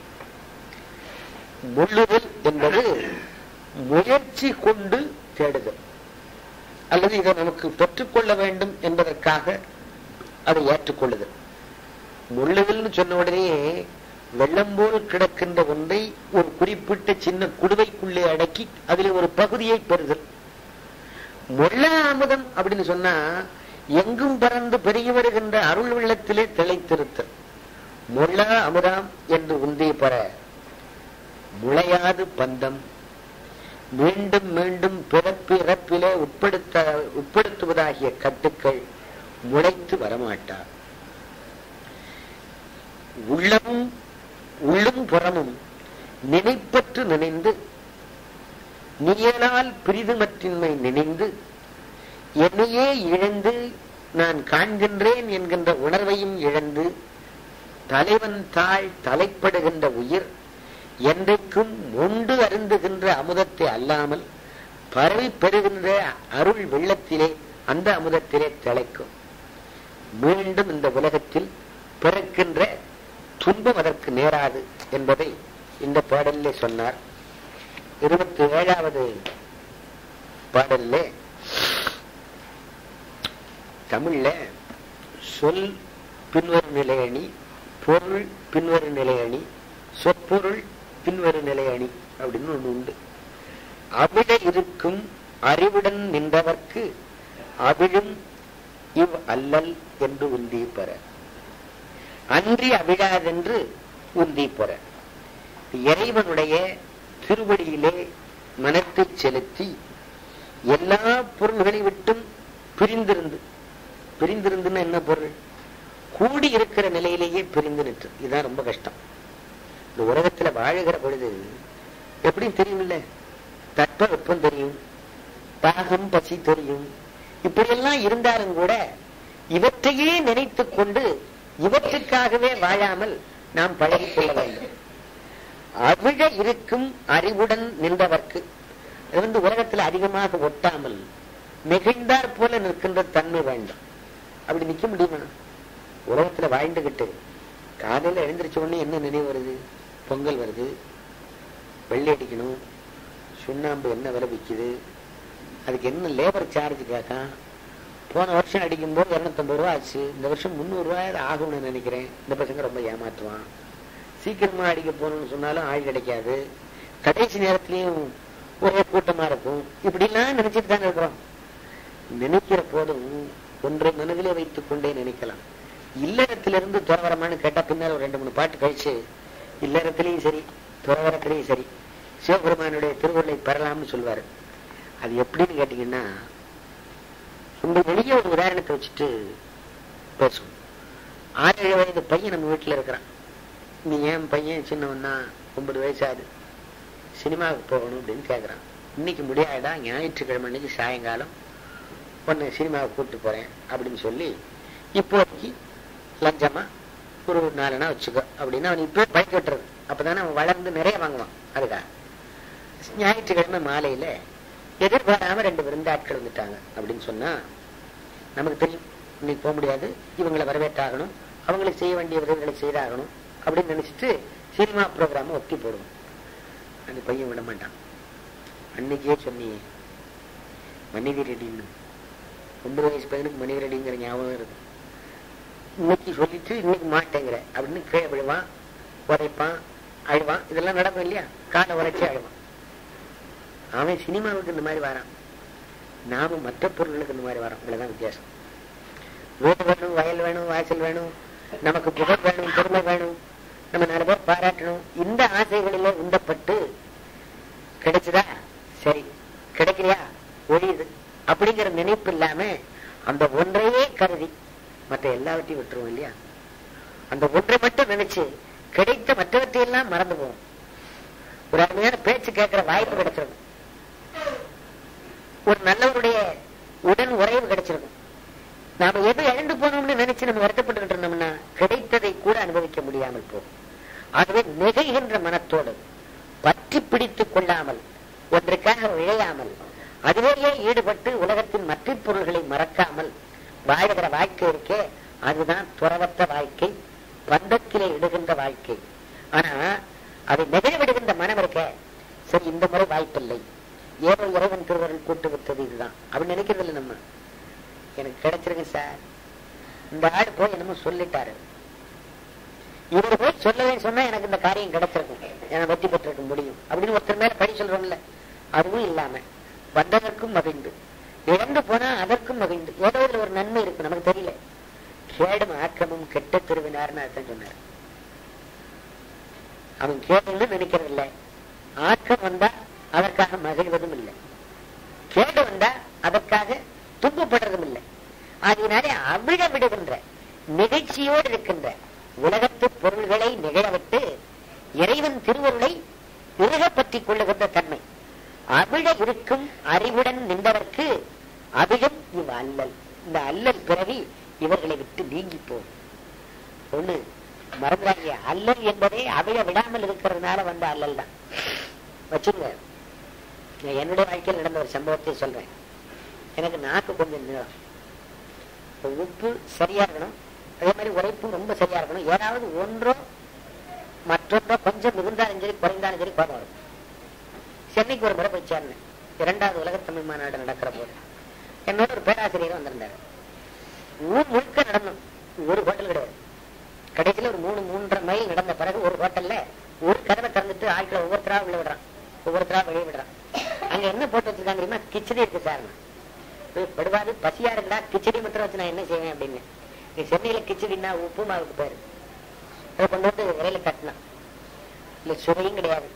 முள்ளுதல் என்பது முயற்சி கொண்டு தேடுதல் அல்லது இதை நமக்கு பெற்றுக்கொள்ள வேண்டும் என்பதற்காக அதை ஏற்றுக்கொள்ளுதல் முள்ளுதல்னு சொன்ன உடனே வெள்ளம் போல் கிடக்கின்ற ஒன்றை ஒரு குறிப்பிட்ட சின்ன குடுவைக்குள்ளே அடக்கி அதில் ஒரு பகுதியை பெறுதல் முள்ள அமுதம் அப்படின்னு சொன்னா எங்கும் பறந்து பெருகி வருகின்ற அருள் வெள்ளத்திலே திளைத்திருத்தல் முள்ள அமுதாம் என்று உந்தி பெற முளையாது பந்தம் மீண்டும் மீண்டும் பிறப்பு இறப்பிலே உட்படுத்த உட்படுத்துவதாகிய கட்டுக்கள் முளைத்து வரமாட்டார் உள்ளமும் உள்ளும் புறமும் நினைப்பற்று நினைந்து நியலால் பிரிதுமற்றின்மை நினைந்து என்னையே இழந்து நான் காண்கின்றேன் என்கின்ற உணர்வையும் இழந்து தலைவன் தாழ் தலைப்படுகின்ற உயிர் என்றைக்கும் உண்டு அருந்துகின்ற அமுதத்தை அல்லாமல் பரவி பெறுகின்ற அருள் வெள்ளத்திலே அந்த அமுதத்திலே திளைக்கும் மீண்டும் இந்த உலகத்தில் பிறக்கின்ற துன்பம் அதற்கு நேராது என்பதை இந்த பாடலிலே சொன்னார் இருபத்தி ஏழாவது பாடலிலே தமிழ்ல சொல் பின்வரும் நிலையணி பொருள் பின்வரும் நிலையணி சொற்பொருள் பின்வரும் நிலையணி அப்படின்னு ஒண்ணு உண்டு அவிழ இருக்கும் அறிவுடன் நின்றவர்க்கு அவிழும் இவ் அல்லல் என்று உந்தி பெற அன்றி அவிழாதென்று உந்தி பெற இறைவனுடைய திருவடியிலே மனத்தை செலுத்தி எல்லா பொருள்களை விட்டும் பிரிந்திருந்து பிரிந்திருந்துன்னா என்ன பொருள் கூடி இருக்கிற நிலையிலேயே பிரிந்து நிற்று இதுதான் ரொம்ப கஷ்டம் இந்த உலகத்துல வாழுகிற பொழுது எப்படியும் தெரியுமில்ல தட்ப வெப்பம் தெரியும் தாகம் பசி தெரியும் இப்படியெல்லாம் இருந்தாலும் கூட இவற்றையே நினைத்துக் கொண்டு இவற்றுக்காகவே வாழாமல் நாம் பழகிக் கொள்ள வேண்டும் அவிழ இருக்கும் அறிவுடன் நின்றவர்க்கு அது வந்து உலகத்துல அதிகமாக ஒட்டாமல் நெகிழ்ந்தாற் போல நிற்கின்ற தன்மை வேண்டும் அப்படி நிக்க முடியுமா உலகத்துல வாழ்ந்துகிட்டு காலையில எழுந்திரிச்ச உடனே என்ன நினைவு வருது பொங்கல் வருது வெள்ளை அடிக்கணும் சுண்ணாம்பு என்ன விலை விற்குது அதுக்கு என்ன லேபர் சார்ஜ் கேட்கான் போன வருஷம் அடிக்கும்போது இருநூத்தம்பது ரூபா ஆச்சு இந்த வருஷம் முந்நூறு ரூபாய் ஆகும்னு நினைக்கிறேன் இந்த பசங்க ரொம்ப ஏமாற்றுவான் சீக்கிரமா அடிக்க போகணும்னு சொன்னாலும் ஆள் கிடைக்காது கடைசி நேரத்திலையும் ஒரே கூட்டமா இருக்கும் இப்படிலாம் நினைச்சிட்டு தானே இருக்கிறோம் நினைக்கிற போதும் ஒன்றை மனதிலே வைத்துக் கொண்டே நினைக்கலாம் இல்லறத்திலிருந்து துறவரமானு கேட்டா பின்னால் ஒரு ரெண்டு மூணு பாட்டு கழிச்சு இல்லறத்திலையும் சரி துறவரத்திலையும் சரி சிவபெருமானுடைய திருவுருளை பெறலாம்னு சொல்லுவாரு அது எப்படின்னு கேட்டீங்கன்னா ரொம்ப எளிய ஒரு உதாரணத்தை வச்சுட்டு பேசுவோம் ஆறு ஏழு வயது பையன் நம்ம வீட்டுல இருக்கிறான் நீ ஏன் பையன் சின்னவன் தான் ஒன்பது வயசாகுது சினிமாவுக்கு போகணும் அப்படின்னு கேட்குறான் இன்னைக்கு முடியாதா ஞாயிற்றுக்கிழமை அன்னைக்கு சாயங்காலம் உன்னை சினிமாவுக்கு கூப்பிட்டு போறேன் அப்படின்னு சொல்லி இப்போதைக்கு லஞ்சமா ஒரு நாலுனா வச்சுக்கோ அப்படின்னு அவன் இப்போ பைக் வெட்டுறது அப்பதானே அவன் வளர்ந்து நிறைய வாங்குவான் அதுக்காக ஞாயிற்றுக்கிழமை மாலையில எதிர்பாராம ரெண்டு விருந்தாட்கள் வந்துட்டாங்க அப்படின்னு சொன்னா நமக்கு தெரியும் இன்னைக்கு போக முடியாது இவங்களை வரவேற்றாகணும் அவங்களுக்கு செய்ய வேண்டிய உதவிகளை செய்தாகணும் அப்படின்னு நினைச்சிட்டு சினிமா ப்ரோக்ராம ஒத்தி போடுவோம் அந்த பையன் விட மாட்டான் அன்னைக்கே சொன்னியே மனைவி ரெடின்னு ஒன்பது வயசு பையனுக்கு மனைவி ரெடிங்கிற ஞாபகம் இருக்கு இன்னைக்கு சொல்லிட்டு இன்னைக்கு மாட்டேங்கிற அப்படின்னு கீழே விழுவான் உரைப்பான் அழுவான் இதெல்லாம் நடக்கும் இல்லையா காலை உரைச்சி அழுவான் அவன் சினிமாவுக்கு இந்த மாதிரி வரான் நாம மற்ற பொருள்களுக்கு இந்த மாதிரி வரோம் இவ்வளவுதான் வித்தியாசம் வீடு வேணும் வயல் வேணும் வாசல் வேணும் நமக்கு புகழ் வேணும் பெருமை வேணும் நம்ம நாலு பேர் பாராட்டணும் இந்த ஆசைகளிலே உண்டப்பட்டு கிடைச்சதா சரி கிடைக்கலையா ஒழியுது அப்படிங்கிற நினைப்பு இல்லாம அந்த ஒன்றையே கருதி மற்ற எல்லாவற்றையும் விட்டுருவோம் இல்லையா அந்த ஒன்றை மட்டும் நினைச்சு கிடைத்த மற்றவற்றையெல்லாம் மறந்து போவோம் ஒரு அருமையான பேச்சு கேட்கிற வாய்ப்பு கிடைச்சிருக்கும் ஒரு நல்லவருடைய உடன் உறைவு கிடைச்சிருக்கும் நாம எது இழந்து போனோம்னு நினைச்சு நம்ம வருத்தப்பட்டுக்கிட்டு இருந்தோம்னா கிடைத்ததை கூட அனுபவிக்க முடியாமல் போகும் ஆகவே நெகைகின்ற மனத்தோடு பற்றி பிடித்துக் கொள்ளாமல் ஒன்றுக்காக விழையாமல் அதுவேயே ஈடுபட்டு உலகத்தின் மற்ற பொருள்களை மறக்காமல் வாழ்கிற வாழ்க்கை இருக்கே அதுதான் துறவற்ற வாழ்க்கை பந்தத்திலே இடுகின்ற வாழ்க்கை ஆனா அதை நெகிழ விடுகின்ற மனம் இருக்க சரி இந்த முறை வாய்ப்பில்லை ஏதோ இறைவன் திருவருள் கூட்டு விட்டது இதுதான் அப்படி நினைக்கிறது இல்லை நம்ம எனக்கு கிடைச்சிருங்க சார் இந்த ஆள் போய் என்னமோ சொல்லிட்டாரு இவர் போய் சொல்லவே சொன்னா எனக்கு இந்த காரியம் கிடைச்சிருக்கும் எனக்கு வெற்றி பெற்றிருக்க முடியும் அப்படின்னு ஒருத்தர் மேல பழி சொல்றோம்ல அதுவும் இல்லாம வந்ததற்கும் மகிழ்ந்து இழந்து போனா அதற்கும் மகிழ்ந்து ஏதோ இதுல ஒரு நன்மை இருக்கு நமக்கு தெரியல கேடும் ஆக்கமும் கெட்ட திருவினார்னு அர்த்தம் சொன்னார் அவன் கேடுன்னு நினைக்கிறது இல்லை ஆக்கம் வந்தா அதற்காக மகிழ்வதும் இல்லை கேடு வந்தா அதற்காக துன்பப்படுறதும் இல்லை அதனாலே அவிழ விடுகின்ற நிகழ்ச்சியோடு இருக்கின்ற உலகத்து பொருள்களை நிகழவிட்டு இறைவன் திருவருளை இறுக பற்றிக் கொள்ளுகின்ற தன்மை அவிழ இருக்கும் அறிவுடன் நின்றவர்க்கு அவிழும் இவ் அல்லல் இந்த அல்லல் பிறவி இவர்களை விட்டு நீங்கி போகும் ஒண்ணு மறந்துடாங்க அல்லல் என்பதே அவிழ விடாமல் இருக்கிறதுனால வந்த அல்லல் தான் வச்சுங்க நான் என்னுடைய வாழ்க்கையில் நடந்த ஒரு சம்பவத்தை சொல்றேன் எனக்கு நாக்கு கொஞ்சம் நீளம் உப்பு சரியா இருக்கணும் அதே மாதிரி உரைப்பும் ரொம்ப சரியா இருக்கணும் ஏதாவது ஒன்றோ மற்றொன்றோ கொஞ்சம் மிகுந்தாலும் சரி குறைந்தாலும் சரி கோபம் வரும் சென்னைக்கு ஒரு முறை போய் சேர்ந்தேன் இரண்டாவது உலக தமிழ் மாநாடு நடக்கிற போது என்னோட ஒரு பேராசிரியர் வந்திருந்தாரு ஊர் முழுக்க நடந்தோம் ஒரு ஹோட்டல் கிடையாது கடைசியில ஒரு மூணு மூன்றரை மைல் நடந்த பிறகு ஒரு ஹோட்டல்ல ஒரு கதவை திறந்துட்டு ஆட்களை ஒவ்வொருத்தரா உள்ள விடுறான் ஒவ்வொருத்தரா வெளியே விடுறான் அங்க என்ன போட்டு வச்சிருக்காங்க தெரியுமா கிச்சடி இருக்கு சார் படுவாது பசியா இருந்தா கிச்சடி மட்டும் வச்சு நான் என்ன செய்வேன் அப்படின்னு நீ சென்னையில கிச்சடினா உப்பு மாவுக்கு பேரு அதை கொண்டு வந்து விரையில கட்டினான் இல்ல சுவையும் கிடையாது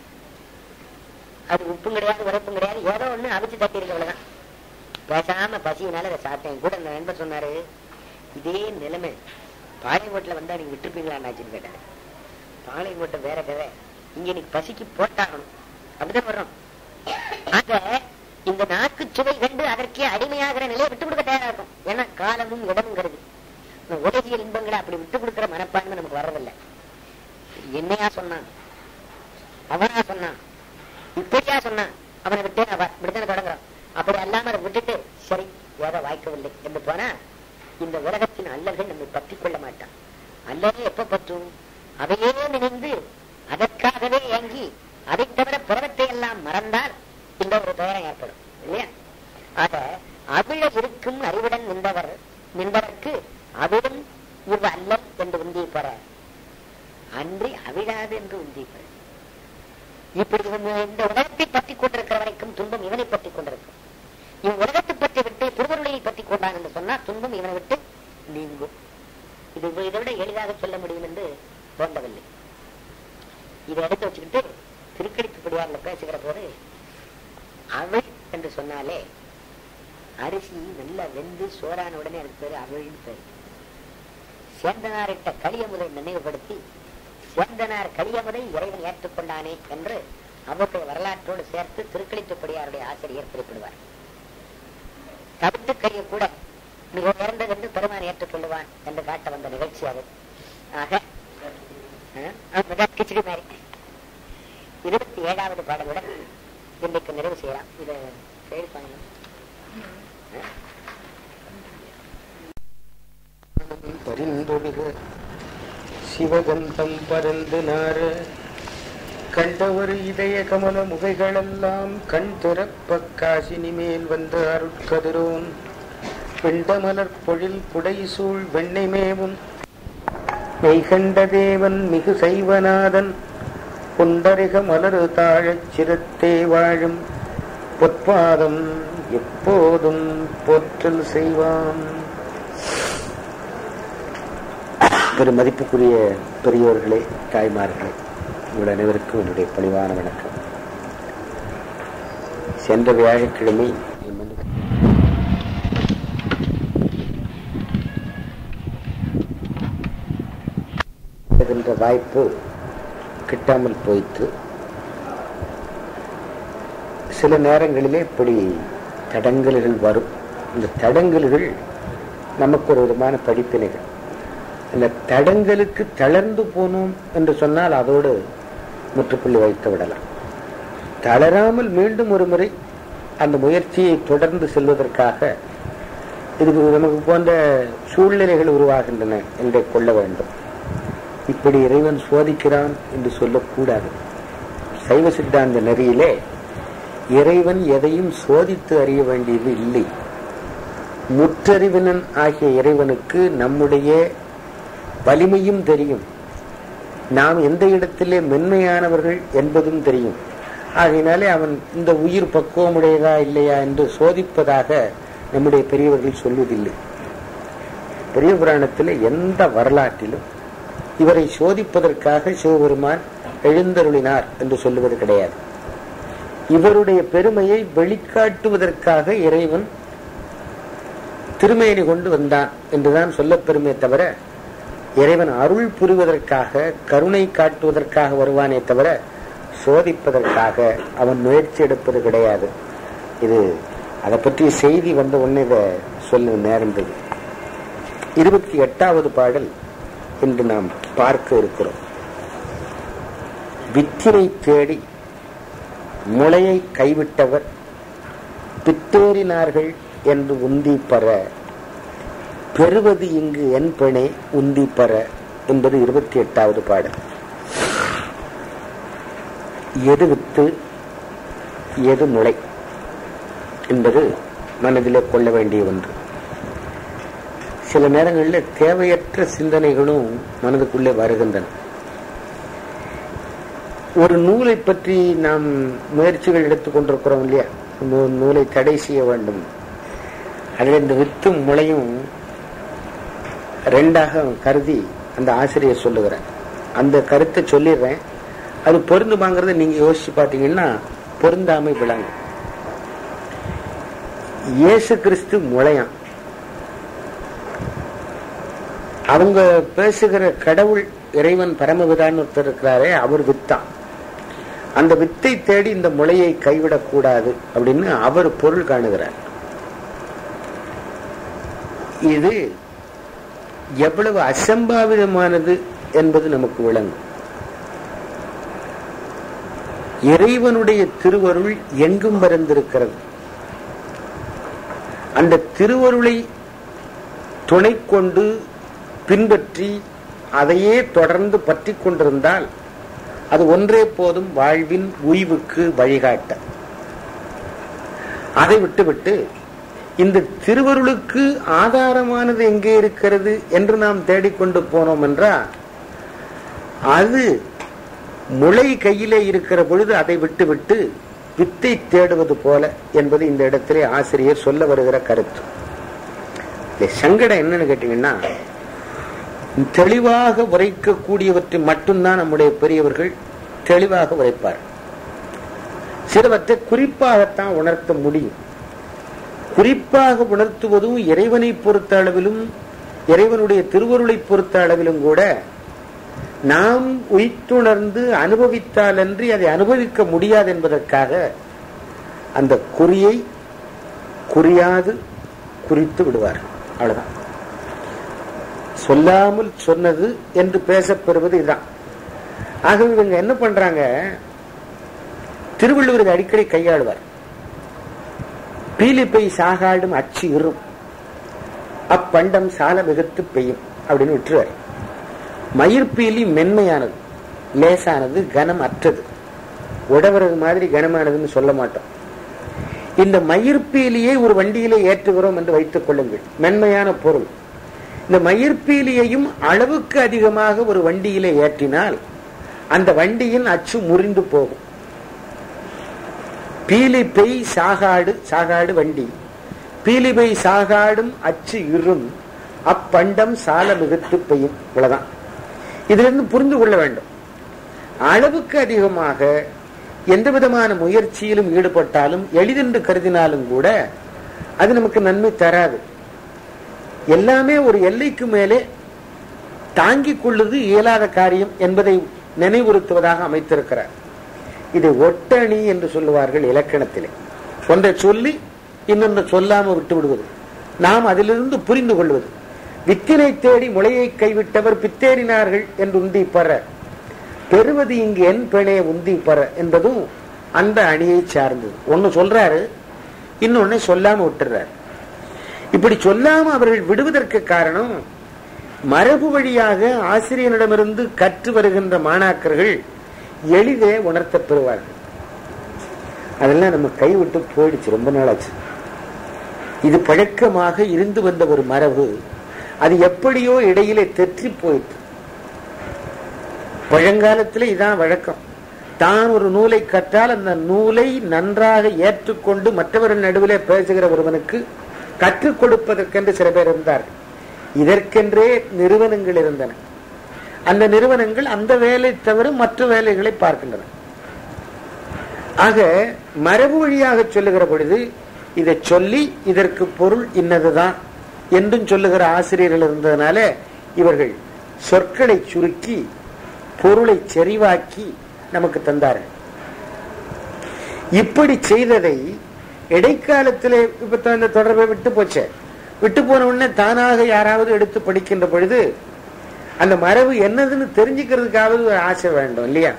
அது உப்பும் கிடையாது உரைப்பும் கிடையாது ஏதோ ஒண்ணு அவிச்சு தட்டி இருக்க அவ்வளவுதான் பேசாம பசியினால அதை சாப்பிட்டேன் கூட அந்த நண்பர் சொன்னாரு இதே நிலைமை பாளையங்கோட்டில் வந்தா நீங்க விட்டுருப்பீங்களான்னு கேட்டாரு பாளையங்கோட்டை வேற கதை இங்க இன்னைக்கு பசிக்கு போட்டாகணும் அப்படிதான் வர்றோம் ஆக இந்த நாக்கு சுவை கண்டு அதற்கே அடிமையாகிற நிலையை விட்டு கொடுக்க தயாரா இருக்கும் ஏன்னா காலமும் இடமும் கருது இந்த உலகியல் இன்பங்களை அப்படி விட்டு கொடுக்கிற மனப்பான்மை நமக்கு வர்றதில்லை என்னையா சொன்னான் அவனா சொன்னான் இப்படியா சொன்னான் அவனை விட்டு அவ- இப்படித்தானே தொடங்குறான் அப்படி அல்லாம அதை விட்டுட்டு சரி ஏதோ வாய்க்கவில்லை என்று போனா இந்த உலகத்தின் அல்லல்கள் நம்மை பற்றி கொள்ள மாட்டான் அல்லலே எப்ப பற்றும் அதையே நினைந்து அதற்காகவே ஏங்கி அதை தவிர புறத்தை எல்லாம் மறந்தால் இந்த ஒரு துயரம் ஏற்படும் இல்லையா ஆக அவிழ இருக்கும் அறிவுடன் நின்றவர் நின்றவர்க்கு அவிழும் இவ் அல்லல் என்று உந்தி பெற அன்றி அவிழாது என்று உந்தி பெற இப்படி இந்த இந்த உலகத்தை பற்றி கொண்டிருக்கிற வரைக்கும் துன்பம் இவனை பற்றி கொண்டிருக்கும் இவன் உலகத்தை பற்றி விட்டு திருவருளையை பற்றி கொண்டான் என்று சொன்னால் துன்பம் இவனை விட்டு நீங்கும் இது இதை விட எளிதாக சொல்ல முடியும் என்று தோன்றவில்லை இதை எடுத்து வச்சுக்கிட்டு திருக்கடிப்புப்படியாரில் பேசுகிற போது அவள் என்று சொன்னாலே அரிசி நல்லா வெந்து சோறான உடனே அதுக்கு பேரு அவள்னு பேரு சேந்தனாரிட்ட களியமுதை நினைவுபடுத்தி சேந்தனார் களியமுதை இறைவன் ஏற்றுக்கொண்டானே என்று அவருடைய வரலாற்றோடு சேர்த்து திருக்களித்துப்படியாருடைய ஆசிரியர் குறிப்பிடுவார் தவிட்டு கையை கூட மிக உயர்ந்தது என்று பெருமான் ஏற்றுக்கொள்ளுவான் என்று காட்ட வந்த நிகழ்ச்சி அது ஆக அஹ், மிக கிச்சடி மாதிரி இருபத்தி ஏழாவது பாடலுடன் இன்றைக்கு நிறைவு செய்யலாம் இதை செயல் பண்ணணும் பரிந்தொடுக சிவகந்தம் பரந்து நார கண்டவர் இதய கமல முகைகளெல்லாம் கண் திறப்ப காசினி மேல் வந்த அருட்கதிரோன் வெண்டமலர் பொழில் புடைசூழ் வெண்ணை மேவும் மெய்கண்ட தேவன் மிகு சைவநாதன் கொண்டரிக மலரு தாழச் சிரத்தே வாழும் பொற்பாதம் எப்போதும் போற்றல் செய்வான் பெரும் மதிப்புக்குரிய பெரியோர்களே தாய்மார்களே உங்கள் அனைவருக்கும் என்னுடைய பணிவான வணக்கம் சென்ற வியாழக்கிழமை என் மனு- என்ற வாய்ப்பு கிட்டாமல் போயிற்று சில நேரங்களிலே இப்படி தடங்கல்கள் வரும் இந்த தடங்கல்கள் நமக்கு ஒரு விதமான படிப்பினைகள் அந்த தடங்களுக்கு தளர்ந்து போனோம் என்று சொன்னால் அதோடு முற்றுப்புள்ளி வைத்து விடலாம் தளராமல் மீண்டும் ஒரு முறை அந்த முயற்சியை தொடர்ந்து செல்வதற்காக இதுக்கு நமக்கு போன்ற சூழ்நிலைகள் உருவாகின்றன என்றே கொள்ள வேண்டும் இப்படி இறைவன் சோதிக்கிறான் என்று சொல்லக்கூடாது சைவ சித்தாந்த நெறியிலே இறைவன் எதையும் சோதித்து அறிய வேண்டியது இல்லை முற்றறிவினன் ஆகிய இறைவனுக்கு நம்முடைய வலிமையும் தெரியும் நாம் எந்த இடத்திலே மென்மையானவர்கள் என்பதும் தெரியும் ஆகையினாலே அவன் இந்த உயிர் பக்குவமுடையதா இல்லையா என்று சோதிப்பதாக நம்முடைய பெரியவர்கள் சொல்வதில்லை பெரிய புராணத்தில் எந்த வரலாற்றிலும் இவரை சோதிப்பதற்காக சிவபெருமான் எழுந்தருளினார் என்று சொல்லுவது கிடையாது இவருடைய பெருமையை வெளிக்காட்டுவதற்காக இறைவன் திருமேனி கொண்டு வந்தான் என்றுதான் சொல்லப் பெருமே தவிர இறைவன் அருள் புரிவதற்காக கருணை காட்டுவதற்காக வருவானே தவிர சோதிப்பதற்காக அவன் முயற்சி எடுப்பது கிடையாது இது அதை பற்றிய செய்தி வந்த உடனே இதை சொல்ல நேர்ந்தது இருபத்தி எட்டாவது பாடல் இன்று நாம் பார்க்க இருக்கிறோம் வித்தினை தேடி முளையை கைவிட்டவர் பித்தேறினார்கள் என்று உந்தி பெற பெறுவது இங்கு என் பெணே உந்தி பெற என்பது இருபத்தி எட்டாவது பாடல் எது வித்து எது முளை என்பது மனதிலே கொள்ள வேண்டிய ஒன்று சில நேரங்களில் தேவையற்ற சிந்தனைகளும் மனதுக்குள்ளே வருகின்றன ஒரு நூலை பற்றி நாம் முயற்சிகள் எடுத்துக் கொண்டிருக்கிறோம் இல்லையா நூ- நூலை தடை செய்ய வேண்டும் அதில் இந்த வித்தும் முளையும் ரெண்டாக கருதி அந்த ஆசிரியர் சொல்லுகிறார் அந்த கருத்தை சொல்லிடுறேன் அது பொருந்துமாங்கிறத நீங்க யோசிச்சு பார்த்தீங்கன்னா பொருந்தாமை விளங்கும் இயேசு கிறிஸ்து முளையான் அவங்க பேசுகிற கடவுள் இறைவன் பரமவிதான்னு ஒருத்தர் இருக்கிறாரே அவர் வித்தான் அந்த வித்தை தேடி இந்த முளையை கைவிடக்கூடாது அப்படின்னு அவர் பொருள் காணுகிறார் இது எவ்வளவு அசம்பாவிதமானது என்பது நமக்கு விளங்கும் இறைவனுடைய திருவருள் எங்கும் பரந்திருக்கிறது அந்த திருவருளை துணை கொண்டு பின்பற்றி அதையே தொடர்ந்து பற்றி கொண்டிருந்தால் அது ஒன்றே போதும் வாழ்வின் உய்வுக்கு வழிகாட்ட அதை விட்டுவிட்டு இந்த திருவருளுக்கு ஆதாரமானது எங்கே இருக்கிறது என்று நாம் தேடிக்கொண்டு போனோம் என்றால் அது முளை கையிலே இருக்கிற பொழுது அதை விட்டுவிட்டு வித்தை தேடுவது போல என்பது இந்த இடத்திலே ஆசிரியர் சொல்ல வருகிற கருத்து இந்த சங்கடம் என்னன்னு கேட்டீங்கன்னா தெளிவாக உரைக்கக்கூடியவற்றை மட்டும்தான் நம்முடைய பெரியவர்கள் தெளிவாக உரைப்பார் சிலவற்றை குறிப்பாகத்தான் உணர்த்த முடியும் குறிப்பாக உணர்த்துவதும் இறைவனை பொறுத்த அளவிலும் இறைவனுடைய திருவருளை பொறுத்த அளவிலும் கூட நாம் உய்த்துணர்ந்து அனுபவித்தாலன்றி அதை அனுபவிக்க முடியாது என்பதற்காக அந்த குறியை குறியாது குறித்து விடுவார் அவ்வளவுதான் சொல்லாமல் சொன்னது என்று பேசப்பெறுவது இதுதான் ஆகவே இவங்க என்ன பண்றாங்க திருவள்ளுவர் இதை அடிக்கடி கையாளுவார் பீலிப்பை சாகாடும் அச்சு இரும் அப்பண்டம் சால மிகுத்து பெய்யும் அப்படின்னு விட்டுருவார் மயிர்பீலி மென்மையானது லேசானது கனம் அற்றது உடவரது மாதிரி கனமானதுன்னு சொல்ல மாட்டோம் இந்த மயிர்பீலியை ஒரு வண்டியிலே ஏற்றுகிறோம் என்று வைத்துக் கொள்ளுங்கள் மென்மையான பொருள் இந்த மயிர்பீலியையும் அளவுக்கு அதிகமாக ஒரு வண்டியிலே ஏற்றினால் அந்த வண்டியின் அச்சு முறிந்து போகும் பீலிப்பை சாகாடு சாகாடு வண்டி பீலிபை சாகாடும் அச்சு இரும் அப்பண்டம் சால மிகுத்து பெய்யும் இவ்வளவுதான் இதிலிருந்து புரிந்து கொள்ள வேண்டும் அளவுக்கு அதிகமாக எந்த விதமான முயற்சியிலும் ஈடுபட்டாலும் எளிதென்று கருதினாலும் கூட அது நமக்கு நன்மை தராது எல்லாமே ஒரு எல்லைக்கு மேலே தாங்கிக் கொள்ளுது இயலாத காரியம் என்பதை நினைவுறுத்துவதாக அமைத்திருக்கிறார் இதை ஒட்டணி என்று சொல்லுவார்கள் இலக்கணத்திலே ஒன்றை சொல்லி இன்னொன்று சொல்லாம விட்டு விடுவது நாம் அதிலிருந்து புரிந்து கொள்வது வித்தினை தேடி முளையை கைவிட்டவர் பித்தேறினார்கள் என்று உந்தி பெற பெறுவது இங்கு என் பெணே உந்தி பெற என்பதும் அந்த அணியை சார்ந்தது ஒன்னு சொல்றாரு இன்னொன்னு சொல்லாம விட்டுறாரு இப்படி சொல்லாம அவர்கள் விடுவதற்கு காரணம் மரபு வழியாக ஆசிரியனிடமிருந்து கற்று வருகின்ற மாணாக்கர்கள் எளிதே உணர்த்தப் பெறுவார்கள் அதெல்லாம் நம்ம கைவிட்டு போயிடுச்சு ரொம்ப நாளாச்சு இது பழக்கமாக இருந்து வந்த ஒரு மரபு அது எப்படியோ இடையிலே தெற்றி போயிற்று பழங்காலத்துல இதான் வழக்கம் தான் ஒரு நூலை கற்றால் அந்த நூலை நன்றாக ஏற்றுக்கொண்டு மற்றவர்கள் நடுவிலே பேசுகிற ஒருவனுக்கு கற்றுக் கொடுப்பதற்கென்று சில பேர் இருந்தார்கள் இதற்கென்றே நிறுவனங்கள் இருந்தன அந்த நிறுவனங்கள் அந்த வேலை தவிர மற்ற வேலைகளை பார்க்கின்றன ஆக மரபு வழியாக சொல்லுகிற பொழுது இதை சொல்லி இதற்கு பொருள் இன்னதுதான் என்றும் சொல்லுகிற ஆசிரியர்கள் இருந்ததுனால இவர்கள் சொற்களை சுருக்கி பொருளை செறிவாக்கி நமக்கு தந்தார்கள் இப்படி செய்ததை இடைக்காலத்திலே இப்ப இந்த தொடர்பை விட்டு போச்சே விட்டு போன உடனே தானாக யாராவது எடுத்து படிக்கின்ற பொழுது அந்த மரபு என்னதுன்னு தெரிஞ்சுக்கிறதுக்காவது ஒரு ஆசை வேண்டும் இல்லையா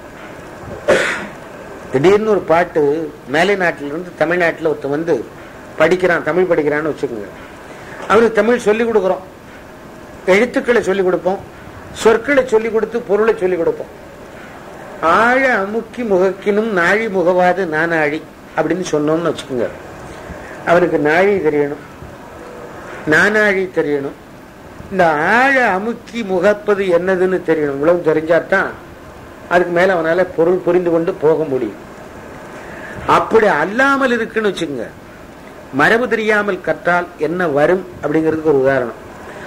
திடீர்னு ஒரு பாட்டு மேலை நாட்டில இருந்து தமிழ்நாட்டில் ஒருத்தன் வந்து படிக்கிறான் தமிழ் படிக்கிறான்னு வச்சுக்கோங்க அவனுக்கு தமிழ் சொல்லி கொடுக்குறோம் எழுத்துக்களை சொல்லி கொடுப்போம் சொற்களை சொல்லி கொடுத்து பொருளை சொல்லி கொடுப்போம் ஆழ அமுக்கி முகக்கினும் நாழி முகவாது நானாழி அப்படின்னு சொன்னோம்னு வச்சுக்கோங்க அவனுக்கு நாழி தெரியணும் நானாழி தெரியணும் இந்த ஆழ அமுக்கி முகப்பது என்னதுன்னு தெரியணும் இவ்வளவு தெரிஞ்சாதான் அதுக்கு மேல அவனால பொருள் புரிந்து கொண்டு போக முடியும் அப்படி அல்லாமல் இருக்குன்னு வச்சுக்கோங்க மரபு தெரியாமல் கற்றால் என்ன வரும் அப்படிங்கிறதுக்கு ஒரு உதாரணம்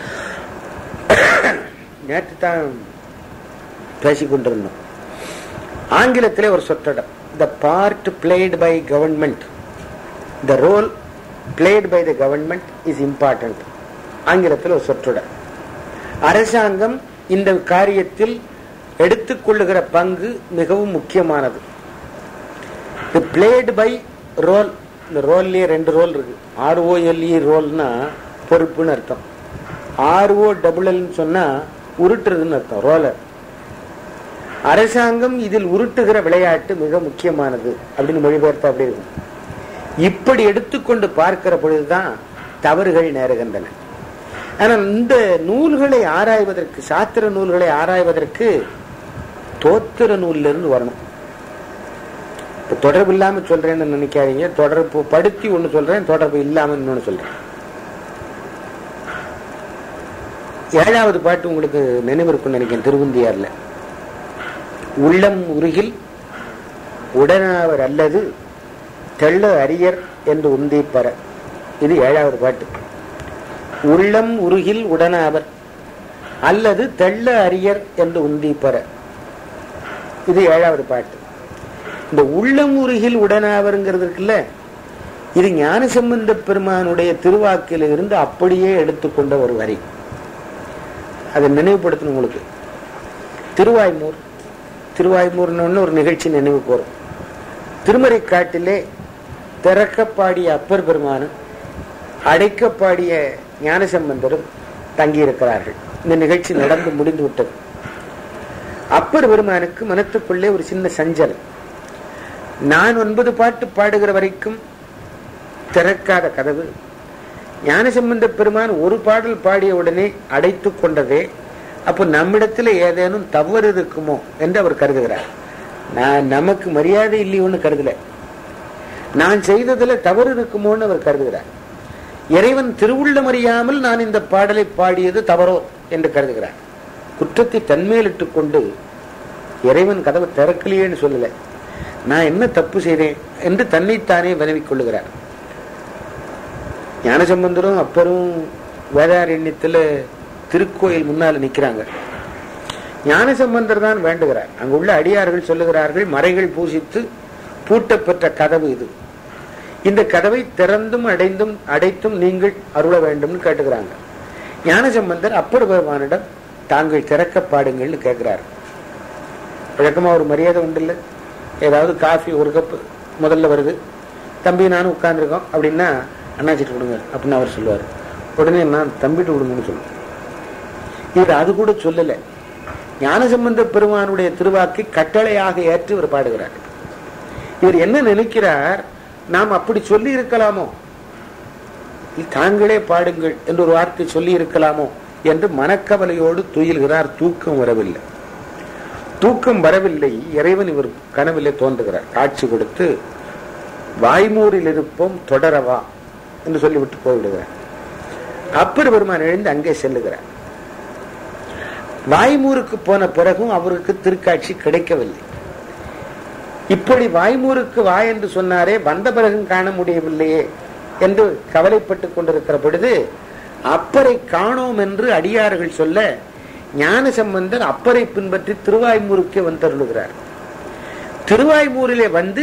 நேற்று தான் பேசிக் கொண்டிருந்தோம் ஆங்கிலத்திலே ஒரு சொற்றொடர் the part played by government the role played by the government is important ஆங்கிலத்தில் ஒரு சொற்றொடர் அரசாங்கம் இந்த காரியத்தில் எடுத்துக்கொள்ளுகிற பங்கு மிகவும் முக்கியமானது பிளேடு பை ரோல் இந்த ரோல்லே ரெண்டு ரோல் இருக்கு ஆர்ஓஎல்இ ரோல்னா பொறுப்புன்னு அர்த்தம் ஆர்ஓ டபுள் எல்னு சொன்னா உருட்டுறதுன்னு அர்த்தம் ரோலர் அரசாங்கம் இதில் உருட்டுகிற விளையாட்டு மிக முக்கியமானது அப்படின்னு மொழிபெயர்த்தா அப்படி இருக்கும் இப்படி எடுத்துக்கொண்டு பார்க்கிற பொழுதுதான் தவறுகள் நேருகின்றன ஆனால் இந்த நூல்களை ஆராய்வதற்கு சாத்திர நூல்களை ஆராய்வதற்கு தோத்திர நூல்ல இருந்து வரணும் இப்ப தொடர்பு இல்லாம சொல்றேன்னு நினைக்காதீங்க தொடர்பு படுத்தி ஒண்ணு சொல்றேன் தொடர்பு இல்லாம இன்னொன்னு சொல்றேன் ஏழாவது பாட்டு உங்களுக்கு நினைவிருக்கும் நினைக்கிறேன் திருவந்தியார்ல உள்ளம் உருகில் உடனாவர் அல்லது தெள்ள அரியர் என்று உந்திப்பற இது ஏழாவது பாட்டு உள்ளம் உருகில் உடனாவர் அல்லது தெள்ள அரியர் என்று உந்திப்பற இது ஏழாவது பாட்டு இந்த உள்ளம் உருகில் உடனாவருங்கிறது இருக்குல்ல இது ஞானசம்பந்த பெருமானுடைய திருவாக்கில இருந்து அப்படியே எடுத்துக்கொண்ட ஒரு வரி அதை நினைவுபடுத்தணும் உங்களுக்கு திருவாய்மூர் திருவாய்மூர்னு ஒரு நிகழ்ச்சி நினைவுக்கு வரும் திருமறை காட்டிலே திறக்கப்பாடிய அப்பர் பெருமானும் அடைக்கப்பாடிய ஞானசம்பந்தரும் தங்கியிருக்கிறார்கள் இந்த நிகழ்ச்சி நடந்து முடிந்து விட்டது அப்பர் பெருமானுக்கு மனத்துக்குள்ளே ஒரு சின்ன சஞ்சலம் நான் ஒன்பது பாட்டு பாடுகிற வரைக்கும் திறக்காத கதவு ஞானசம்பந்த பெருமான் ஒரு பாடல் பாடிய உடனே அடைத்து கொண்டதே அப்போ நம்மிடத்துல ஏதேனும் தவறு இருக்குமோ என்று அவர் கருதுகிறார் நான் நமக்கு மரியாதை இல்லையோன்னு கருதல நான் செய்ததுல தவறு இருக்குமோன்னு அவர் கருதுகிறார் இறைவன் திருவுள்ளம் அறியாமல் நான் இந்த பாடலை பாடியது தவறோ என்று கருதுகிறார் குற்றத்தை தன்மேலிட்டுக் கொண்டு இறைவன் கதவை திறக்கலையேன்னு சொல்லல நான் என்ன தப்பு செய்தேன் என்று தன்னைத்தானே வினவிக் கொள்ளுகிறார் ஞானசம்பந்தரும் அப்பரும் வேதாரண்யத்துல திருக்கோயில் முன்னால நிக்கிறாங்க ஞானசம்பந்தர் தான் வேண்டுகிறார் அங்க உள்ள அடியார்கள் சொல்லுகிறார்கள் மறைகள் பூசித்து பூட்டப்பெற்ற கதவு இது இந்த கதவை திறந்தும் அடைந்தும் அடைத்தும் நீங்கள் அருள வேண்டும்னு கேட்டுக்கிறாங்க ஞானசம்பந்தர் அப்பர் பெருமானிடம் தாங்கள் திறக்க பாடுங்கள்னு கேட்கிறார் வழக்கமா ஒரு மரியாதை உண்டு இல்ல ஏதாவது காஃபி ஒரு கப் முதல்ல வருது தம்பி நானும் உட்கார்ந்துருக்கோம் அப்படின்னா அண்ணாச்சிட்டு கொடுங்க அப்படின்னு அவர் சொல்லுவார் உடனே நான் தம்பிட்டு கொடுங்கன்னு சொல்லுவேன் இவர் அது கூட சொல்லல ஞானசம்பந்த பெருமானுடைய திருவாக்கை கட்டளையாக ஏற்று இவர் பாடுகிறார் இவர் என்ன நினைக்கிறார் நாம் அப்படி சொல்லி இருக்கலாமோ தாங்களே பாடுங்கள் என்று ஒரு வார்த்தை சொல்லி இருக்கலாமோ என்று மனக்கவலையோடு துயில்கிறார் தூக்கம் வரவில்லை தூக்கம் வரவில்லை இறைவன் இவர் கனவிலே தோன்றுகிறார் காட்சி கொடுத்து வாய்மூரில் இருப்போம் தொடரவா என்று சொல்லிவிட்டு போய்விடுகிறார் அப்பர் பெருமான் எழுந்து அங்கே செல்லுகிறார் வாய்மூருக்கு போன பிறகும் அவருக்கு திருக்காட்சி கிடைக்கவில்லை இப்படி வாய்மூருக்கு வா என்று சொன்னாரே வந்த பிறகும் காண முடியவில்லையே என்று கவலைப்பட்டுக் கொண்டிருக்கிற பொழுது அப்பரை காணோம் என்று அடியார்கள் சொல்ல ஞான சம்பந்தர் அப்பரை பின்பற்றி திருவாய்மூருக்கே வந்தருளுகிறார் திருவாய்மூரிலே வந்து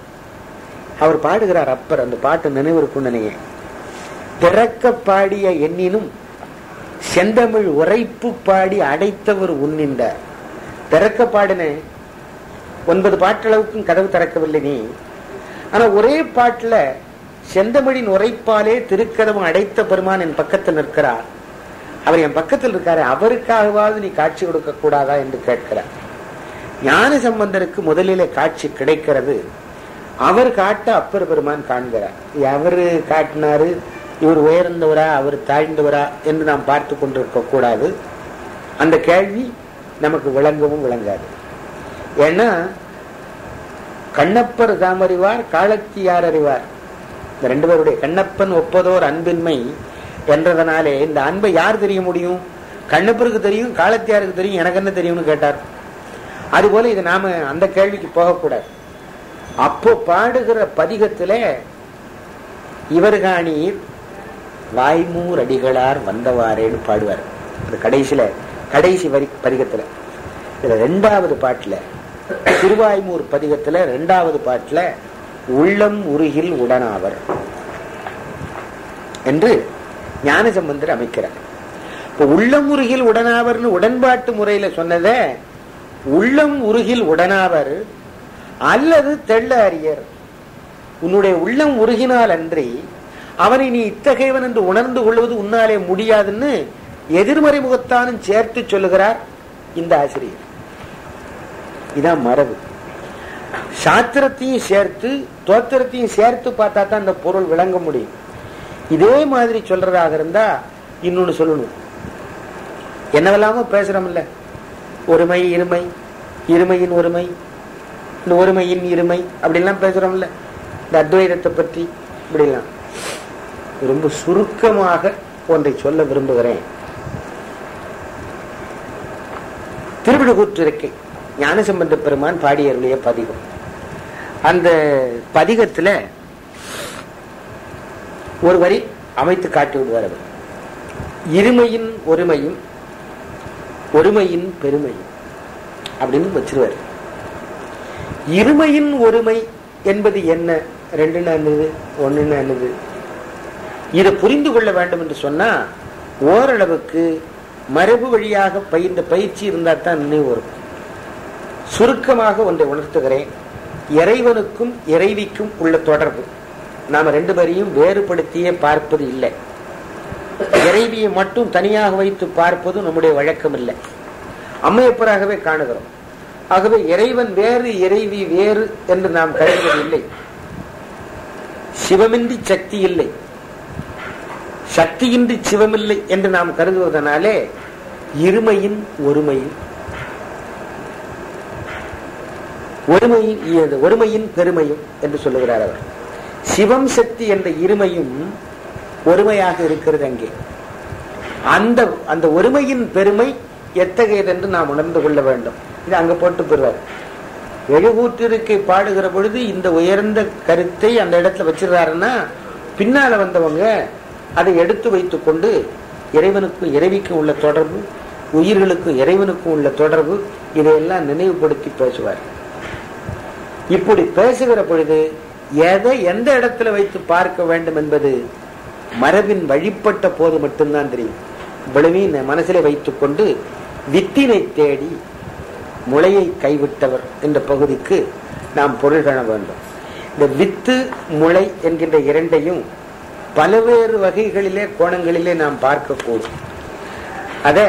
அவர் பாடுகிறார் அப்பர் அந்த பாட்டு நினைவிருக்கும் நினைங்க பிறக்க பாடிய எண்ணினும் செந்தமிழ் உரைப்பு பாடி அடைத்தவர் உன்னின்றார் பிறக்க பாடின ஒன்பது பாட்டளவுக்கும் கதவு திறக்கவில்லை நீ ஆனா ஒரே பாட்டுல செந்தமிழின் உரைப்பாலே திருக்கதவு அடைத்த பெருமான் என் பக்கத்தில் நிற்கிறார் அவர் என் பக்கத்தில் இருக்காரு அவருக்காகவாவது நீ காட்சி கொடுக்க கூடாதா என்று கேட்கிறார் ஞான சம்பந்தருக்கு முதலிலே காட்சி கிடைக்கிறது அவர் காட்ட அப்பர் பெருமான் காண்கிறார் அவரு காட்டினாரு இவர் உயர்ந்தவரா அவர் தாழ்ந்தவரா என்று நாம் பார்த்து கொண்டிருக்க கூடாது அந்த கேள்வி நமக்கு விளங்கவும் விளங்காது ஏன்னா கண்ணப்பர் தாம் அறிவார் காலத்தியார் அறிவார் இந்த ரெண்டு பேருடைய கண்ணப்பன் ஒப்பதோர் அன்பின்மை என்றதனாலே இந்த அன்பை யார் தெரிய முடியும் கண்ணப்பருக்கு தெரியும் காலத்தியாருக்கு தெரியும் எனக்கு என்ன தெரியும்னு கேட்டார் அதுபோல இது நாம அந்த கேள்விக்கு போகக்கூடாது அப்போ பாடுகிற பதிகத்துல இவர்காணீர் வாய்மூர் அடிகளார் வந்தவாறேன்னு பாடுவார் அது கடைசியில கடைசி வரி பதிகத்துல இதுல ரெண்டாவது பாட்டுல திருவாய்மூர் பதிகத்துல ரெண்டாவது பாட்டுல உள்ளம் உருகில் உடனாவர் என்று ஞானசம்பந்தர் அமைக்கிறார் இப்ப உள்ளம் உருகில் உடனாவர்னு உடன்பாட்டு முறையில சொன்னத உள்ளம் உருகில் உடனாவர் அல்லது தெள்ள அறியர் உன்னுடைய உள்ளம் உருகினால் அன்றி அவனை நீ இத்தகையவன் என்று உணர்ந்து கொள்வது உன்னாலே முடியாதுன்னு எதிர்மறை முகத்தானும் சேர்த்து சொல்லுகிறார் இந்த ஆசிரியர் இதான் மரபு சாத்திரத்தையும் சேர்த்து தோத்திரத்தையும் சேர்த்து பார்த்தா தான் அந்த பொருள் விளங்க முடியும் இதே மாதிரி சொல்றதாக இருந்தா இன்னொன்னு சொல்லணும் என்னவெல்லாமோ பேசுறோம்ல ஒருமை இருமை இருமையின் ஒருமை இந்த ஒருமையின் இருமை அப்படிலாம் பேசுறோம்ல இந்த அத்வைதத்தை பற்றி இப்படிலாம் ரொம்ப சுருக்கமாக ஒன்றை சொல்ல விரும்புகிறேன் திருவிடுகூற்றிருக்கை ஞானசம்பந்த பெருமான் பாடியருடைய பதிகம் அந்த பதிகத்துல ஒரு வரி அமைத்து காட்டி விடுவார் அவர் இருமையின் ஒருமையும் ஒருமையின் பெருமையும் அப்படின்னு வச்சிருவார் இருமையின் ஒருமை என்பது என்ன ரெண்டுன்னு என்னது ஒண்ணுன்னு என்னது இதை புரிந்து கொள்ள வேண்டும் என்று சொன்னா ஓரளவுக்கு மரபு வழியாக பயிர்ந்த பயிற்சி இருந்தா தான் நினைவு வரும் சுருக்கமாக ஒன்றை உணர்த்துகிறேன் இறைவனுக்கும் இறைவிக்கும் உள்ள தொடர்பு நாம ரெண்டு பேரையும் வேறுபடுத்தியே பார்ப்பது இல்லை இறைவியை மட்டும் தனியாக வைத்து பார்ப்பது நம்முடைய வழக்கம் இல்லை அம்மையப்பராகவே காணுகிறோம் ஆகவே இறைவன் வேறு இறைவி வேறு என்று நாம் கருதுவதில்லை சிவமின்றி சக்தி இல்லை சக்தியின்றி சிவமில்லை என்று நாம் கருதுவதனாலே இருமையின் ஒருமையின் ஒருமையின் இது ஒருமையின் பெருமையும் என்று சொல்லுகிறார் அவர் சிவம் சக்தி என்ற இருமையும் ஒருமையாக இருக்கிறது அங்கே அந்த அந்த ஒருமையின் பெருமை எத்தகையது என்று நாம் உணர்ந்து கொள்ள வேண்டும் இது அங்க போட்டு பெறுவார் எழுகூற்றிருக்கை பாடுகிற பொழுது இந்த உயர்ந்த கருத்தை அந்த இடத்துல வச்சிருக்காருன்னா பின்னால வந்தவங்க அதை எடுத்து வைத்துக் கொண்டு இறைவனுக்கும் இறைவிக்கும் உள்ள தொடர்பு உயிர்களுக்கும் இறைவனுக்கும் உள்ள தொடர்பு இதையெல்லாம் நினைவுபடுத்தி பேசுவார் இப்படி பேசுகிற பொழுது எதை எந்த இடத்துல வைத்து பார்க்க வேண்டும் என்பது மரபின் வழிபட்ட போது மட்டும்தான் தெரியும் இவ்வளவையும் மனசிலே வைத்துக் கொண்டு வித்தினை தேடி முளையை கைவிட்டவர் என்ற பகுதிக்கு நாம் பொருள் காண வேண்டும் இந்த வித்து முளை என்கின்ற இரண்டையும் பல்வேறு வகைகளிலே கோணங்களிலே நாம் பார்க்கக்கூடும் அத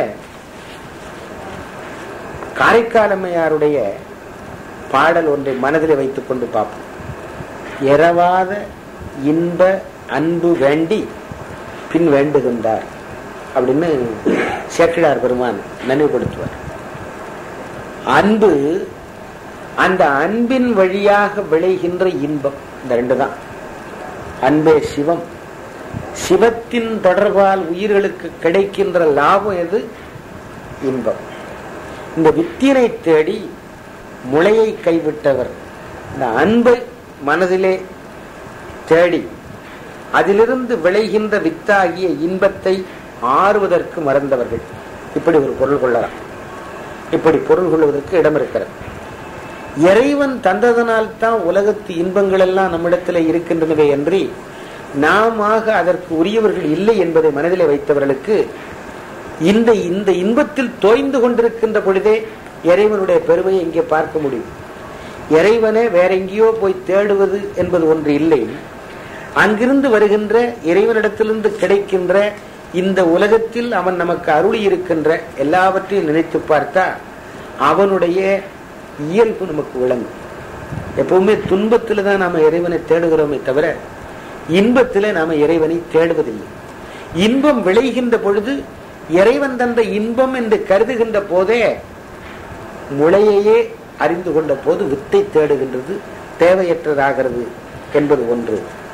காரைக்காலம்மையாருடைய பாடல் ஒன்றை மனதில் வைத்துக் கொண்டு பார்ப்போம் இரவாத இன்ப அன்பு வேண்டி பின் வேண்டுகின்றார் அப்படின்னு சேக்கிடார் பெருமான் நினைவுபடுத்துவார் அன்பு அந்த அன்பின் வழியாக விளைகின்ற இன்பம் இந்த ரெண்டு தான் அன்பே சிவம் சிவத்தின் தொடர்பால் உயிர்களுக்கு கிடைக்கின்ற லாபம் எது இன்பம் இந்த வித்தினை தேடி முளையை கைவிட்டவர் இந்த அன்பை மனதிலே தேடி அதிலிருந்து விளைகின்ற வித்தாகிய இன்பத்தை ஆறுவதற்கு மறந்தவர்கள் இப்படி ஒரு பொருள் கொள்ளலாம் இப்படி பொருள் கொள்வதற்கு இடம் இருக்கிறது இறைவன் தந்ததனால் தான் உலகத்து இன்பங்கள் எல்லாம் நம்மிடத்தில் இருக்கின்றனவே என்று நாம அதற்கு உரியவர்கள் இல்லை என்பதை மனதிலே வைத்தவர்களுக்கு இந்த இந்த இன்பத்தில் தோய்ந்து கொண்டிருக்கின்ற பொழுதே இறைவனுடைய பெருமையை இங்கே பார்க்க முடியும் இறைவனை வேற எங்கேயோ போய் தேடுவது என்பது ஒன்று இல்லை அங்கிருந்து வருகின்ற இறைவனிடத்திலிருந்து கிடைக்கின்ற இந்த உலகத்தில் அவன் நமக்கு அருளி இருக்கின்ற எல்லாவற்றையும் நினைத்து பார்த்தா அவனுடைய இயல்பு நமக்கு விளங்கும் எப்பவுமே துன்பத்துல தான் நாம இறைவனை தேடுகிறோமே தவிர இன்பத்தில நாம இறைவனை தேடுவதில்லை இன்பம் விளைகின்ற பொழுது இறைவன் தந்த இன்பம் என்று கருதுகின்ற போதே முளையையே அறிந்து கொண்ட போது வித்தை தேடுகின்றது தேவையற்றதாகிறது என்பது ஒன்று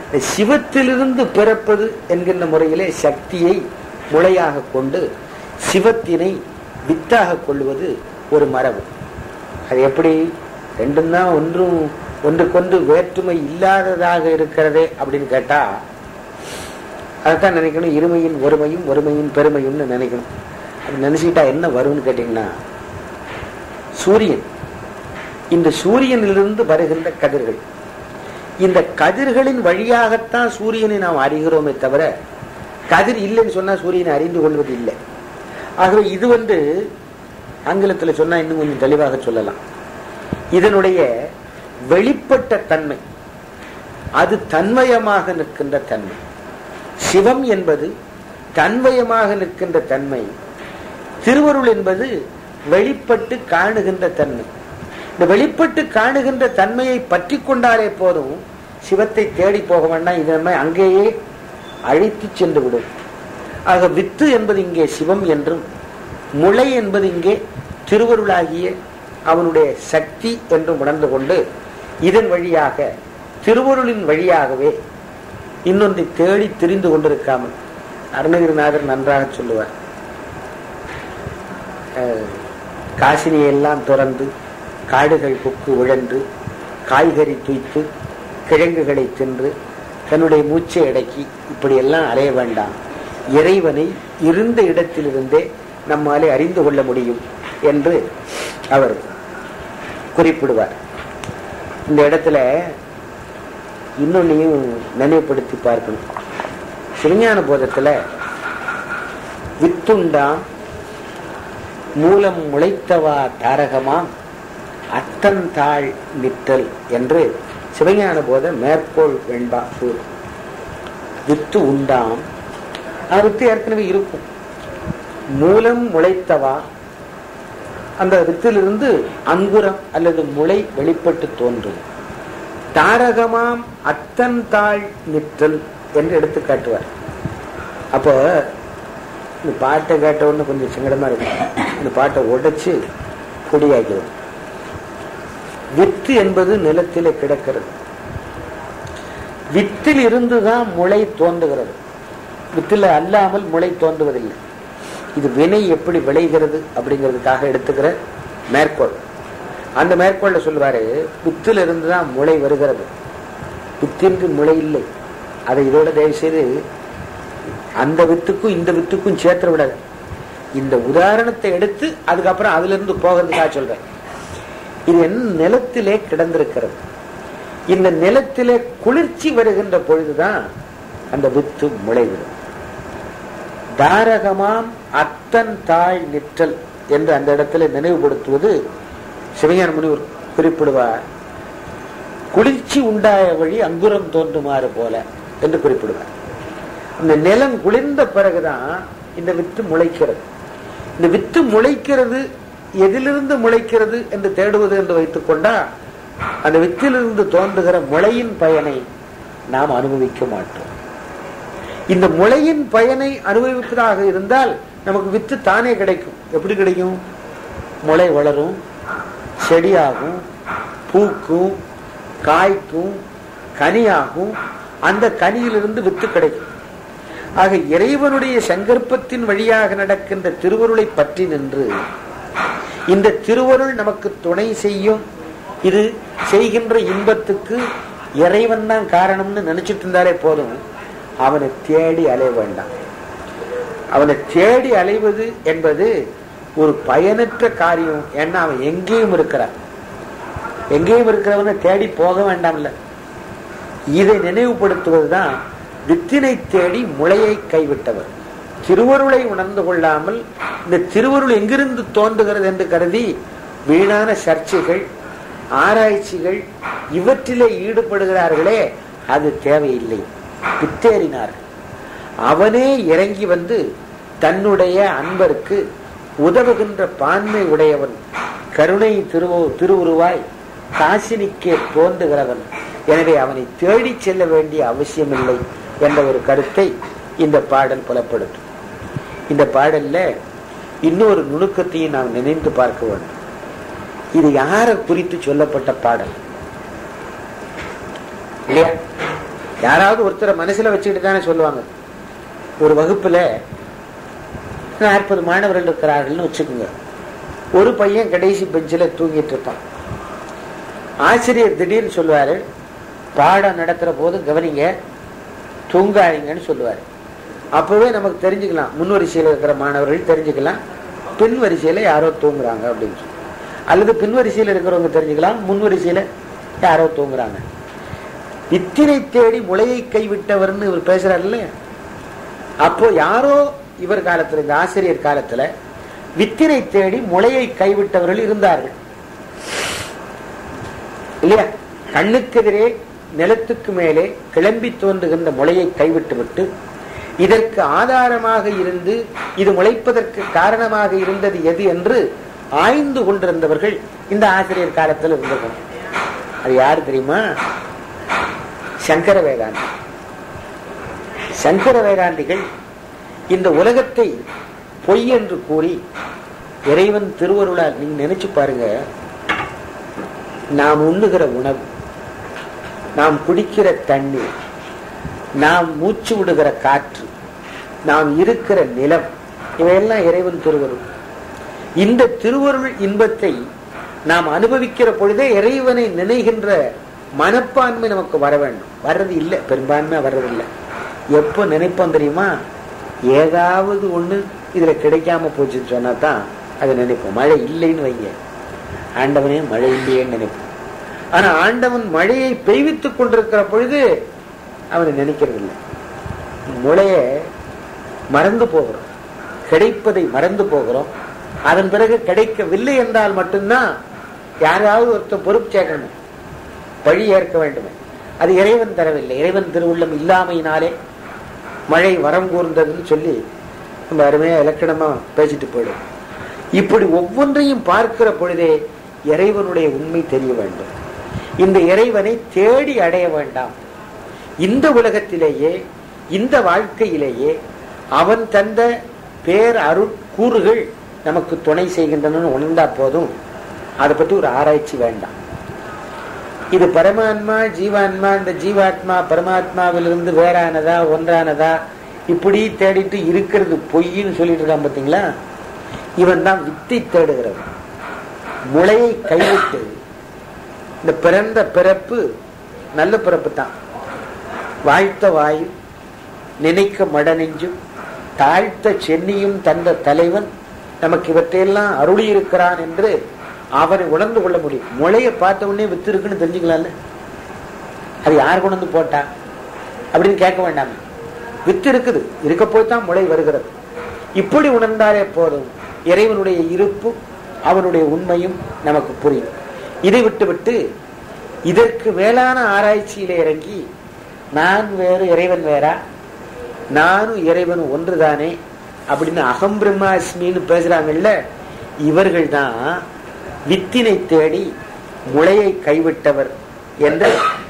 இந்த சிவத்திலிருந்து பிறப்பது என்கின்ற முறையிலே சக்தியை முளையாக கொண்டு சிவத்தினை வித்தாக கொள்வது ஒரு மரபு அது எப்படி ரெண்டும் தான் ஒன்றும் ஒன்றுக்கொன்று வேற்றுமை இல்லாததாக இருக்கிறதே அப்படின்னு கேட்டா அதைத்தான் நினைக்கணும் இருமையின் ஒருமையும் ஒருமையின் பெருமையும்னு நினைக்கணும் அது நினைச்சுக்கிட்டா என்ன வரும்னு கேட்டீங்கன்னா சூரியன் இந்த சூரியனிலிருந்து வருகின்ற கதிர்கள் இந்த கதிர்களின் வழியாகத்தான் சூரியனை நாம் அறிகிறோமே தவிர கதிர் இல்லைன்னு சொன்னா சூரியனை அறிந்து கொள்வது இல்லை ஆகவே இது வந்து ஆங்கிலத்தில் சொன்னா இன்னும் கொஞ்சம் தெளிவாக சொல்லலாம் இதனுடைய வெளிப்பட்ட தன்மை அது தன்மயமாக நிற்கின்ற தன்மை சிவம் என்பது தன்மயமாக நிற்கின்ற தன்மை திருவருள் என்பது வெளிப்பட்டு காணுகின்ற தன்மை இந்த வெளிப்பட்டு காணுகின்ற தன்மையை பற்றி கொண்டாலே போதும் சிவத்தை தேடி போக வேண்டாம் இது நம்ம அங்கேயே அழைத்து சென்று விடும் ஆக வித்து என்பது இங்கே சிவம் என்றும் முளை என்பது இங்கே திருவருளாகிய அவனுடைய சக்தி என்றும் உணர்ந்து கொண்டு இதன் வழியாக திருவருளின் வழியாகவே இன்னொன்றை தேடி தெரிந்து கொண்டிருக்காமல் அருணகிரிநாதர் நன்றாக சொல்லுவார் அஹ், காசினியை எல்லாம் துறந்து காடுகள் புக்கு உழன்று காய்கறி துய்த்து கிழங்குகளை தின்று தன்னுடைய மூச்சை அடக்கி இப்படியெல்லாம் அலைய வேண்டாம் இறைவனை இருந்த இடத்திலிருந்தே நம்மாலே அறிந்து கொள்ள முடியும் என்று அவர் குறிப்பிடுவார் இந்த இடத்துல இன்னொன்னையும் நினைவுபடுத்தி பார்க்கணும் சிறுஞான போதத்துல வித்துண்டாம் மூலம் முளைத்தவா தாரகமாம் அத்தந்தாள் நிற்றல் என்று சிவஞான போத மேற்கோள் வெண்பா கூறு வித்து உண்டாம் ஆனா வித்து ஏற்கனவே இருக்கும் மூலம் முளைத்தவா அந்த வித்திலிருந்து அங்குரம் அல்லது முளை வெளிப்பட்டு தோன்றும் தாரகமாம் அத்தன் தாழ் நிற்றல் என்று எடுத்து காட்டுவார் அப்போ இந்த பாட்டை கேட்ட உடனே கொஞ்சம் சங்கடமா இருக்கும் இந்த பாட்டை உடைச்சு பொடியாக்கிடும் வித்து என்பது நிலத்திலே கிடக்கிறது வித்தில் இருந்துதான் முளை தோன்றுகிறது வித்தில் அல்லாமல் முளை தோன்றுவதில்லை இது வினை எப்படி விளைகிறது அப்படிங்கிறதுக்காக எடுத்துக்கிற மேற்கோள் அந்த மேற்கோள்ல சொல்லுவாரு வித்தில் இருந்துதான் முளை வருகிறது வித்தின்றி முளை இல்லை அதை இதோட தயவு செய்து அந்த வித்துக்கும் இந்த வித்துக்கும் சேர்த்து விடாது இந்த உதாரணத்தை எடுத்து அதுக்கப்புறம் அதுல இருந்து போகிறதுக்காக சொல்றேன் இது என் நிலத்திலே கிடந்திருக்கிறது இந்த நிலத்திலே குளிர்ச்சி வருகின்ற பொழுதுதான் அந்த வித்து முளைவிடும் தாரகமாம் அத்தன் தாய் நிற்றல் என்று அந்த இடத்துல நினைவுபடுத்துவது சிவஞான முனிவர் குறிப்பிடுவார் குளிர்ச்சி உண்டாய வழி அங்குரம் தோன்றுமாறு போல என்று குறிப்பிடுவார் அந்த நிலம் குளிர்ந்த பிறகுதான் இந்த வித்து முளைக்கிறது இந்த வித்து முளைக்கிறது எதிலிருந்து முளைக்கிறது என்று தேடுவது என்று வைத்துக் கொண்டா அந்த வித்திலிருந்து தோன்றுகிற முளையின் பயனை நாம் அனுபவிக்க மாட்டோம் இந்த முளையின் பயனை அனுபவிப்பதாக இருந்தால் நமக்கு வித்து தானே கிடைக்கும் எப்படி கிடைக்கும் முளை வளரும் செடியாகும் பூக்கும் காய்க்கும் கனியாகும் அந்த கனியிலிருந்து வித்து கிடைக்கும் ஆக இறைவனுடைய சங்கற்பத்தின் வழியாக நடக்கின்ற திருவருளை பற்றி நின்று இந்த திருவருள் நமக்கு துணை செய்யும் இது செய்கின்ற இன்பத்துக்கு இறைவன் தான் காரணம்னு நினைச்சிட்டு இருந்தாலே போதும் அவனை தேடி அலைய வேண்டாம் அவனை தேடி அலைவது என்பது ஒரு பயனற்ற காரியம் ஏன்னா அவன் எங்கேயும் இருக்கிறான் எங்கேயும் இருக்கிறவனை தேடி போக வேண்டாம்ல இதை நினைவுபடுத்துவதுதான் வித்தினை தேடி முளையை கைவிட்டவர் திருவருளை உணர்ந்து கொள்ளாமல் இந்த திருவருள் எங்கிருந்து தோன்றுகிறது என்று கருதி வீணான சர்ச்சைகள் ஆராய்ச்சிகள் இவற்றிலே ஈடுபடுகிறார்களே அது தேவையில்லை பித்தேறினார்கள் அவனே இறங்கி வந்து தன்னுடைய அன்பருக்கு உதவுகின்ற பான்மை உடையவன் கருணை திருவ திருவுருவாய் காசினிக்கே தோன்றுகிறவன் எனவே அவனை தேடி செல்ல வேண்டிய அவசியமில்லை என்ற ஒரு கருத்தை இந்த பாடல் புலப்படுத்தும் இந்த பாடல்ல இன்னொரு நுணுக்கத்தையும் நாம் நினைந்து பார்க்க வேண்டும் இது யாரை குறித்து சொல்லப்பட்ட பாடல் இல்லையா யாராவது ஒருத்தரை மனசுல வச்சுக்கிட்டு தானே சொல்லுவாங்க ஒரு வகுப்புல நாற்பது மாணவர்கள் இருக்கிறார்கள்னு வச்சுக்கோங்க ஒரு பையன் கடைசி பெஞ்சில் தூங்கிட்டு இருப்பான் ஆசிரியர் திடீர்னு சொல்லுவாரு பாடம் நடத்துற போது கவனிங்க தூங்காதீங்கன்னு சொல்லுவாரு அப்பவே நமக்கு தெரிஞ்சுக்கலாம் முன் வரிசையில் இருக்கிற மாணவர்கள் தெரிஞ்சுக்கலாம் பின் வரிசையில யாரோ தூங்குறாங்க அப்படின்னு சொல்லி அல்லது பின் வரிசையில் இருக்கிறவங்க தெரிஞ்சுக்கலாம் முன் வரிசையில யாரோ தூங்குறாங்க வித்தினை தேடி முளையை கைவிட்டவர்னு இவர் பேசுறாரு இல்லையா அப்போ யாரோ இவர் காலத்துல இந்த ஆசிரியர் காலத்துல வித்தினை தேடி முளையை கைவிட்டவர்கள் இருந்தார்கள் இல்லையா கண்ணுக்கெதிரே நிலத்துக்கு மேலே கிளம்பி தோன்றுகின்ற முளையை கைவிட்டு விட்டு இதற்கு ஆதாரமாக இருந்து இது முளைப்பதற்கு காரணமாக இருந்தது எது என்று ஆய்ந்து கொண்டிருந்தவர்கள் இந்த ஆசிரியர் காலத்தில் இருந்திருக்கணும் அது யாரு தெரியுமா சங்கர வேதாந்தி சங்கர வேதாந்திகள் இந்த உலகத்தை பொய் என்று கூறி இறைவன் திருவருளால் நீங்க நினைச்சு பாருங்க நாம் உண்ணுகிற உணவு நாம் குடிக்கிற தண்ணீர் நாம் மூச்சு விடுகிற காற்று நாம் இருக்கிற நிலம் இவையெல்லாம் இறைவன் திருவருள் இந்த திருவருள் இன்பத்தை நாம் அனுபவிக்கிற பொழுதே இறைவனை நினைகின்ற மனப்பான்மை நமக்கு வர வேண்டும் வர்றது இல்லை பெரும்பான்மை வர்றதில்லை எப்போ நினைப்போம் தெரியுமா ஏதாவது ஒண்ணு இதுல கிடைக்காம போச்சுன்னு சொன்னா தான் அதை நினைப்போம் மழை இல்லைன்னு வைங்க ஆண்டவனே மழை இல்லையேன்னு நினைப்போம் ஆனா ஆண்டவன் மழையை பெய்வித்துக் கொண்டிருக்கிற பொழுது அவனை நினைக்கிறது இல்லை முளைய மறந்து போகிறோம் கிடைப்பதை மறந்து போகிறோம் அதன் பிறகு கிடைக்கவில்லை என்றால் மட்டும்தான் யாராவது ஒருத்தர் பொறுப்பு சேர்க்கணும் பழி ஏற்க வேண்டுமே அது இறைவன் தரவில்லை இறைவன் திருவுள்ளம் இல்லாமையினாலே மழை வரம் கூர்ந்ததுன்னு சொல்லி நம்ம அருமையா இலக்கணமா பேசிட்டு போயிடும் இப்படி ஒவ்வொன்றையும் பார்க்கிற பொழுதே இறைவனுடைய உண்மை தெரிய வேண்டும் இந்த இறைவனை தேடி அடைய வேண்டாம் இந்த உலகத்திலேயே இந்த வாழ்க்கையிலேயே அவன் தந்த பேர் அருட்கூறுகள் நமக்கு துணை செய்கின்றன உணர்ந்தா போதும் அதை பற்றி ஒரு ஆராய்ச்சி வேண்டாம் இது பரமாத்மா ஜீவாத்மா இந்த ஜீவாத்மா பரமாத்மாவிலிருந்து வேறானதா ஒன்றானதா இப்படி தேடிட்டு இருக்கிறது பொய்ன்னு சொல்லிட்டு இருக்கான் பாத்தீங்களா இவன் தான் வித்தை தேடுகிறவன் முளையை கைவிட்டு இந்த பிறந்த பிறப்பு நல்ல பிறப்பு தான் வாழ்த்த வாயு நினைக்க மடநெஞ்சும் தாழ்த்த சென்னியும் தந்த தலைவன் நமக்கு இவற்றையெல்லாம் அருளி இருக்கிறான் என்று அவனை உணர்ந்து கொள்ள முடியும் முளைய பார்த்த உடனே வித்து இருக்குன்னு தெரிஞ்சுக்கலாம்ல அது யார் கொண்டு வந்து போட்டா அப்படின்னு கேட்க வேண்டாமே வித்து இருக்குது இருக்க போய் தான் முளை வருகிறது இப்படி உணர்ந்தாலே போதும் இறைவனுடைய இருப்பு அவனுடைய உண்மையும் நமக்கு புரியும் இதை விட்டு விட்டு இதற்கு மேலான ஆராய்ச்சியில இறங்கி நான் வேறு இறைவன் வேறா நானும் இறைவன் ஒன்றுதானே அப்படின்னு அகம் பிரம்மாஸ்மின்னு பேசுறாங்கல்ல இவர்கள் தான் வித்தினை தேடி முளையை கைவிட்டவர் என்று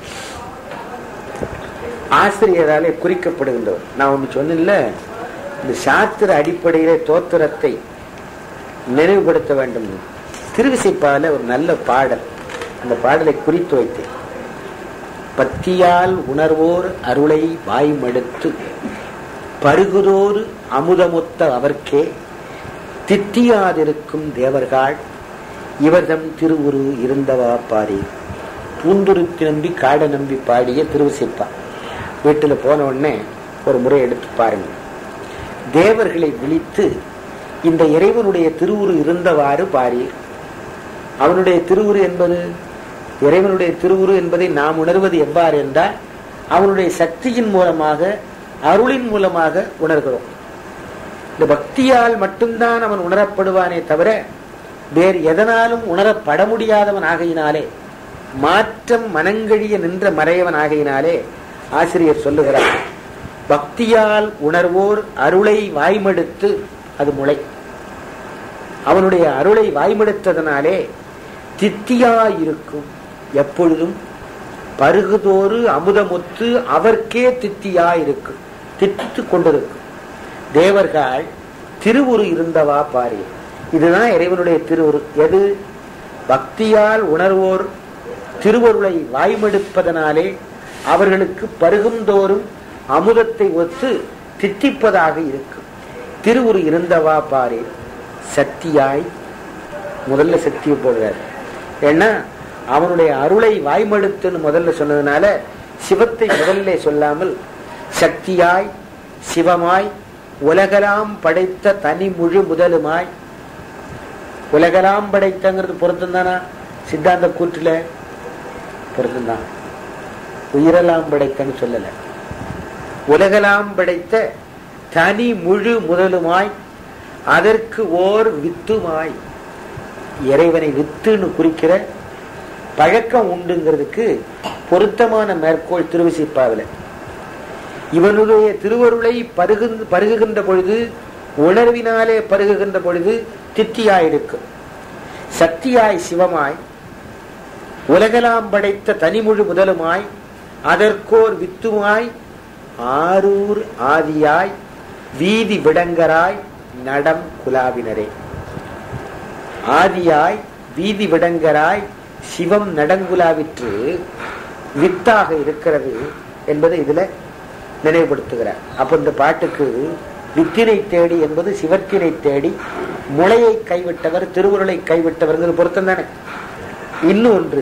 ஆசிரியராலே குறிக்கப்படுகின்றவர் நான் ஒண்ணு சொன்னேன்ல இந்த சாஸ்திர அடிப்படையிலே தோத்திரத்தை நினைவுபடுத்த வேண்டும் திருவிசைப்பால ஒரு நல்ல பாடல் அந்த பாடலை குறித்து வைத்தேன் பத்தியால் உணர்வோர் அருளை வாய்மடுத்து பருகுதோறு அமுதமொத்த அவர்க்கே தித்தியாதிருக்கும் தேவர்கள் இவர்தம் திருவுரு இருந்தவா பாரி பூந்துருத்தி நம்பி காட நம்பி பாடிய திருவிசைப்பா வீட்டில் போன உடனே ஒரு முறை எடுத்து பாருங்க தேவர்களை விழித்து இந்த இறைவனுடைய திருவுரு இருந்தவாறு பாரீர் அவனுடைய திருவுரு என்பது இறைவனுடைய திருவுரு என்பதை நாம் உணர்வது எவ்வாறு என்றால் அவனுடைய சக்தியின் மூலமாக அருளின் மூலமாக உணர்கிறோம் இந்த பக்தியால் மட்டும்தான் அவன் உணரப்படுவானே தவிர வேறு எதனாலும் உணரப்பட முடியாதவன் ஆகையினாலே மாற்றம் மனங்கழிய நின்ற மறையவன் ஆகையினாலே ஆசிரியர் சொல்லுகிறார் பக்தியால் உணர்வோர் அருளை வாய்மடுத்து அது முளை அவனுடைய அருளை வாய்மடுத்ததனாலே தித்தியாயிருக்கும் எப்பொழுதும் பருகுதோறு அமுதமுத்து அவர்க்கே தித்தியாயிருக்கும் தித்தித்து கொண்டிருக்கும் தேவர்கள் திருவுரு இருந்தவா பாரு இதுதான் இறைவனுடைய திருவுரு எது பக்தியால் உணர்வோர் திருவருளை வாய்மெடுப்பதனாலே அவர்களுக்கு பருகுந்தோறும் அமுதத்தை ஒத்து தித்திப்பதாக இருக்கும் திருவுரு இருந்தவா பாரு சக்தியாய் முதல்ல சக்தியை போடுறார் ஏன்னா அவனுடைய அருளை வாய்மடுத்துன்னு முதல்ல சொன்னதுனால சிவத்தை முதல்ல சொல்லாமல் சக்தியாய் சிவமாய் உலகலாம் படைத்த தனி முழு முதலுமாய் உலகலாம் படைத்தங்கிறது பொருத்தம் தானா சித்தாந்த கூற்றுல பொருத்தம் தான் உயிரெல்லாம் படைத்தன்னு சொல்லல உலகலாம் படைத்த தனி முழு முதலுமாய் அதற்கு ஓர் வித்துமாய் இறைவனை வித்துன்னு குறிக்கிற பழக்கம் உண்டுங்கிறதுக்கு பொருத்தமான மேற்கோள் திருவிசிப்பாவில் இவனுடைய திருவருளை பருகு பருகுகின்ற பொழுது உணர்வினாலே பருகுகின்ற பொழுது தித்தியாயிருக்கும் சக்தியாய் சிவமாய் உலகலாம் படைத்த தனிமுழு முதலுமாய் அதற்கோர் வித்துமாய் ஆரூர் ஆதியாய் வீதி விடங்கராய் நடம் குலாவினரே ஆதியாய் வீதி விடங்கராய் சிவம் நடங்குலாவிற்று வித்தாக இருக்கிறது என்பதை இதுல நினைவுபடுத்துகிறார் அப்ப இந்த பாட்டுக்கு வித்தினை தேடி என்பது சிவத்தினை தேடி முளையை கைவிட்டவர் திருவுருளை கைவிட்டவர்ங்கிறது பொருத்தம் தானே இன்னொன்று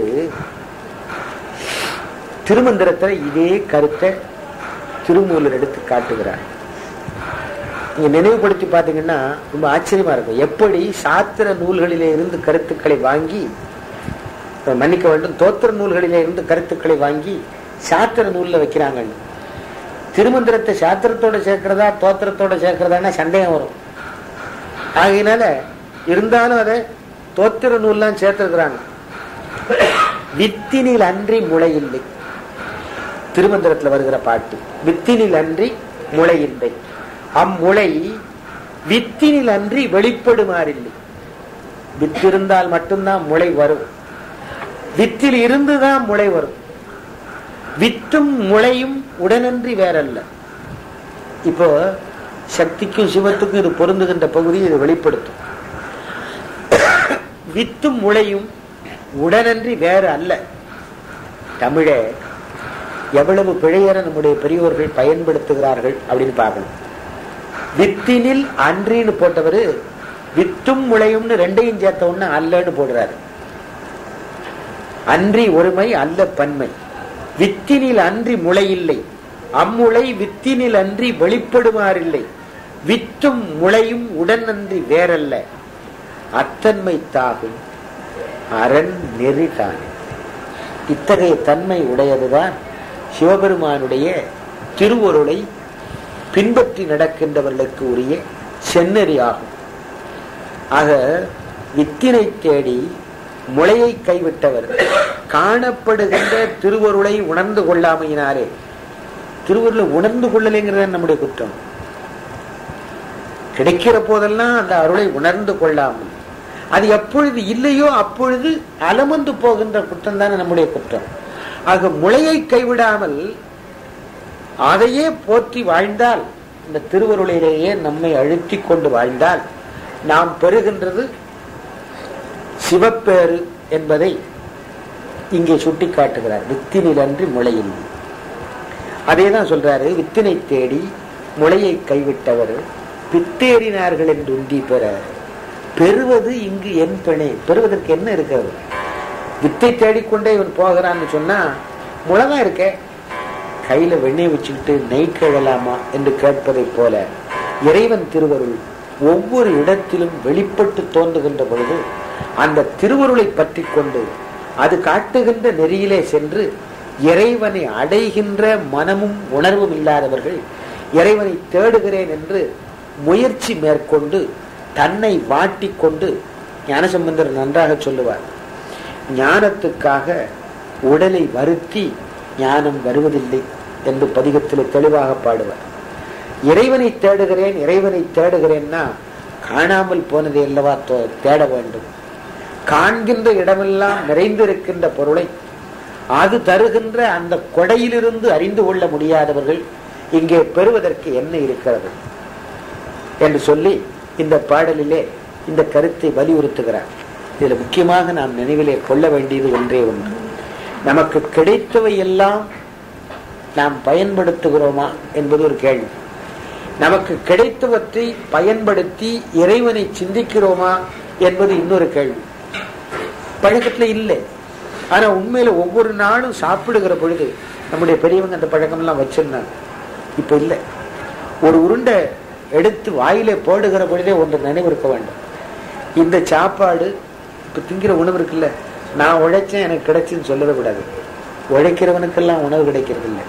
திருமந்திரத்துல இதே கருத்தை திருமூலர் எடுத்து காட்டுகிறார் நீங்க நினைவுபடுத்தி பாத்தீங்கன்னா ரொம்ப ஆச்சரியமா இருக்கும் எப்படி சாத்திர நூல்களிலே இருந்து கருத்துக்களை வாங்கி மன்னிக்க வேண்டும் தோத்திர நூல்களிலே இருந்து கருத்துக்களை வாங்கி சாத்திர நூல்ல வைக்கிறாங்கன்னு திருமந்திரத்தை சாத்திரத்தோட சேர்க்கிறதா தோத்திரத்தோட சேர்க்கிறதானா சந்தேகம் வரும் ஆகையினால இருந்தாலும் அதை தோத்திர நூல்லாம் சேர்த்திருக்கிறாங்க வித்தினில் அன்றி முளை இல்லை திருமந்திரத்துல வருகிற பாட்டு வித்தினில் அன்றி முளை இல்லை அம்முளை வித்தினில் அன்றி வெளிப்படுமாறில்லை வித்திருந்தால் மட்டும்தான் முளை வரும் வித்தில் இருந்துதான் முளை வரும் வித்தும் முளையும் உடனன்றி வேறல்ல இப்போ சக்திக்கும் சிவத்துக்கும் இது பொருந்துகின்ற பகுதி இது வெளிப்படுத்தும் வித்தும் முளையும் உடனன்றி வேறு அல்ல தமிழே எவ்வளவு பிழையற நம்முடைய பெரியோர்கள் பயன்படுத்துகிறார்கள் அப்படின்னு பார்க்கணும் வித்தினில் அன்றின்னு போட்டவரு வித்தும் முளையும்னு ரெண்டையும் சேர்த்த உடனே அல்லன்னு போடுறாரு அன்றி ஒருமை அல்ல பன்மை வித்தினில் அன்றி முளை இல்லை அம்முளை வித்தினில் அன்றி வெளிப்படுமாறில்லை வித்தும் முளையும் உடன் அன்றி வேறல்ல அத்தன்மை தாகும் அரண் நெறிதான் இத்தகைய தன்மை உடையதுதான் சிவபெருமானுடைய திருவருளை பின்பற்றி நடக்கின்றவர்களுக்கு உரிய செந்நெறி ஆகும் ஆக வித்தினை தேடி முளையை கைவிட்டவர் காணப்படுகின்ற திருவருளை உணர்ந்து கொள்ளாமையினாலே திருவருளை உணர்ந்து கொள்ளலைங்கிறது நம்முடைய குற்றம் கிடைக்கிற போதெல்லாம் அந்த அருளை உணர்ந்து கொள்ளாமல் அது எப்பொழுது இல்லையோ அப்பொழுது அலமந்து போகின்ற குற்றம் தானே நம்முடைய குற்றம் ஆக முளையை கைவிடாமல் அதையே போற்றி வாழ்ந்தால் இந்த திருவருளிலேயே நம்மை அழுத்தி கொண்டு வாழ்ந்தால் நாம் பெறுகின்றது சிவப்பேறு என்பதை இங்கே சுட்டி காட்டுகிறார் வித்தினில் அன்றி முளையில் அதே தான் சொல்றாரு வித்தினை தேடி முளையை கைவிட்டவர் பித்தேறினார்கள் என்று உண்டி பெற பெறுவது இங்கு என் பிணை பெறுவதற்கு என்ன இருக்கிறது வித்தை தேடிக்கொண்டே இவன் போகிறான்னு சொன்னா முளைதான் இருக்க கையில வெண்ணெய் வச்சுக்கிட்டு நெய் கிழலாமா என்று கேட்பதைப் போல இறைவன் திருவருள் ஒவ்வொரு இடத்திலும் வெளிப்பட்டு தோன்றுகின்ற பொழுது அந்த திருவருளை பற்றி கொண்டு அது காட்டுகின்ற நெறியிலே சென்று இறைவனை அடைகின்ற மனமும் உணர்வும் இல்லாதவர்கள் இறைவனை தேடுகிறேன் என்று முயற்சி மேற்கொண்டு தன்னை வாட்டிக்கொண்டு ஞானசம்பந்தர் நன்றாக சொல்லுவார் ஞானத்துக்காக உடலை வருத்தி ஞானம் வருவதில்லை என்று பதிகத்தில் தெளிவாக பாடுவார் இறைவனை தேடுகிறேன் இறைவனை தேடுகிறேன்னா காணாமல் போனதை அல்லவா தேட வேண்டும் காண்கின்ற இடமெல்லாம் நிறைந்திருக்கின்ற பொருளை அது தருகின்ற அந்த கொடையிலிருந்து அறிந்து கொள்ள முடியாதவர்கள் இங்கே பெறுவதற்கு என்ன இருக்கிறது என்று சொல்லி இந்த பாடலிலே இந்த கருத்தை வலியுறுத்துகிறார் இதுல முக்கியமாக நாம் நினைவிலே கொள்ள வேண்டியது ஒன்றே ஒன்று நமக்கு கிடைத்தவை எல்லாம் நாம் பயன்படுத்துகிறோமா என்பது ஒரு கேள்வி நமக்கு கிடைத்தவற்றை பயன்படுத்தி இறைவனை சிந்திக்கிறோமா என்பது இன்னொரு கேள்வி பழக்கத்துல இல்லை ஆனா உண்மையில ஒவ்வொரு நாளும் சாப்பிடுகிற பொழுது நம்முடைய பெரியவங்க அந்த பழக்கம் எல்லாம் வச்சிருந்தாங்க இப்ப இல்லை ஒரு உருண்டை எடுத்து வாயிலே போடுகிற பொழுதே ஒன்று நினைவு இருக்க வேண்டும் இந்த சாப்பாடு இப்ப திங்கிற உணவு இருக்குல்ல நான் உழைச்சேன் எனக்கு கிடைச்சுன்னு சொல்லவே கூடாது உழைக்கிறவனுக்கெல்லாம் உணவு கிடைக்கிறது இல்லை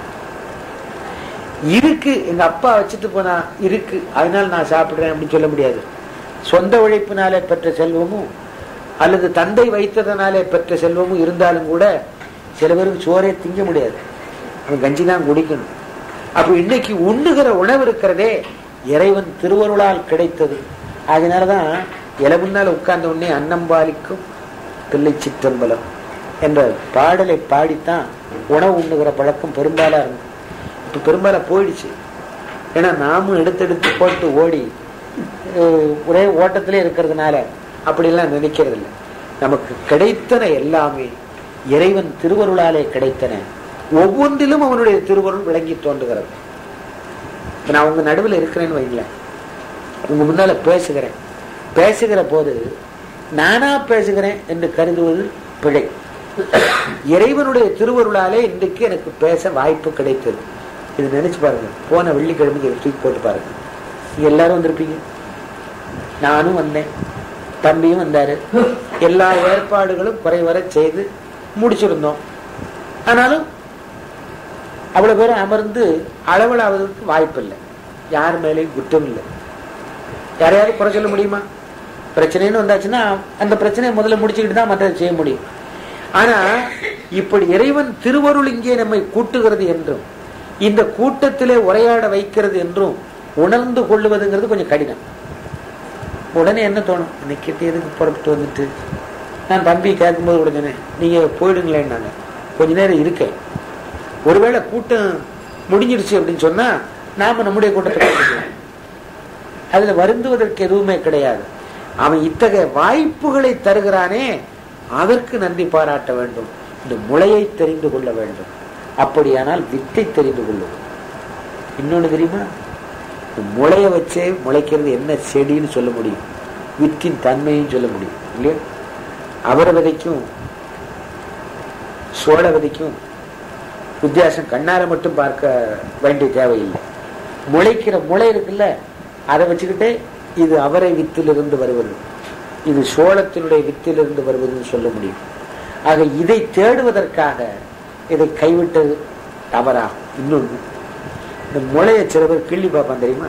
இருக்கு எங்க அப்பா வச்சுட்டு போனா இருக்கு அதனால நான் சாப்பிடுறேன் அப்படின்னு சொல்ல முடியாது சொந்த உழைப்பினாலே பெற்ற செல்வமும் அல்லது தந்தை வைத்ததனாலே பெற்ற செல்வமும் இருந்தாலும் கூட சில பேருக்கு சோறே திங்க முடியாது அவன் கஞ்சி தான் குடிக்கணும் அப்ப இன்னைக்கு உண்ணுகிற உணவு இருக்கிறதே இறைவன் திருவருளால் கிடைத்தது அதனாலதான் இலை முன்னால் உட்கார்ந்த உடனே அன்னம்பாலிக்கும் பிள்ளை சிற்றம்பலம் என்ற பாடலை பாடித்தான் உணவு உண்ணுகிற பழக்கம் பெரும்பாலா இருந்தது இப்ப பெரும்பாலும் போயிடுச்சு ஏன்னா நாமும் எடுத்தெடுத்து போட்டு ஓடி அஹ், ஒரே ஓட்டத்திலே இருக்கிறதுனால அப்படிலாம் நினைக்கிறது இல்லை நமக்கு கிடைத்தன எல்லாமே இறைவன் திருவருளாலே கிடைத்தன ஒவ்வொன்றிலும் அவனுடைய திருவருள் விளங்கி தோன்றுகிறது இப்ப நான் உங்க நடுவில் இருக்கிறேன்னு வைங்களேன் உங்க முன்னால பேசுகிறேன் பேசுகிற போது நானா பேசுகிறேன் என்று கருதுவது பிழை இறைவனுடைய திருவருளாலே இன்றைக்கு எனக்கு பேச வாய்ப்பு கிடைத்தது இது நினைச்சு பாருங்க போன வெள்ளிக்கிழமைக்கு இதை தூக்கி போட்டு பாருங்க நீங்க எல்லாரும் வந்திருப்பீங்க நானும் வந்தேன் தம்பியும் வந்தாரு எல்லா ஏற்பாடுகளும் குறைவர செய்து முடிச்சிருந்தோம் ஆனாலும் அவ்வளவு பேரும் அமர்ந்து அளவலாவதற்கு வாய்ப்பு இல்லை யார் மேலேயும் குற்றம் இல்லை யாரையாவது குறை சொல்ல முடியுமா பிரச்சனைன்னு வந்தாச்சுன்னா அந்த பிரச்சனையை முதல்ல முடிச்சுக்கிட்டு தான் மற்றதை செய்ய முடியும் ஆனா இப்படி இறைவன் திருவருள் இங்கே நம்மை கூட்டுகிறது என்றும் இந்த கூட்டத்திலே உரையாட வைக்கிறது என்றும் உணர்ந்து கொள்ளுவதுங்கிறது கொஞ்சம் கடினம் உடனே என்ன தோணும் இன்னைக்கு எதுக்கு புறப்பட்டு வந்துட்டு நான் தம்பி கேட்கும்போது கூட சொன்னேன் நீங்க போயிடுங்களேன்னாங்க கொஞ்ச நேரம் இருக்கேன் ஒருவேளை கூட்டம் முடிஞ்சிருச்சு அப்படின்னு சொன்னா நாம நம்முடைய கூட்டத்தை கலந்துக்கலாம். அதுல வருந்துவதற்கு எதுவுமே கிடையாது அவன் இத்தகைய வாய்ப்புகளை தருகிறானே அதற்கு நன்றி பாராட்ட வேண்டும் இந்த முளையை தெரிந்து கொள்ள வேண்டும் அப்படியானால் வித்தை தெரிந்து கொள்ளும் இன்னொன்னு தெரியுமா இந்த முளைய வச்சே முளைக்கிறது என்ன செடின்னு சொல்ல முடியும் வித்தின் தன்மையும் சொல்ல முடியும் இல்லையா அவரை விதைக்கும் சோழ விதைக்கும் வித்தியாசம் கண்ணார மட்டும் பார்க்க வேண்டிய தேவையில்லை முளைக்கிற முளை இருக்குல்ல அதை வச்சுக்கிட்டே இது அவரை வித்திலிருந்து வருவது இது சோளத்தினுடைய வித்திலிருந்து வருவதுன்னு சொல்ல முடியும் ஆக இதை தேடுவதற்காக இதை கைவிட்டது தவறாகும் இன்னொன்று இந்த முளைய சில பேர் கிள்ளி பார்ப்பான் தெரியுமா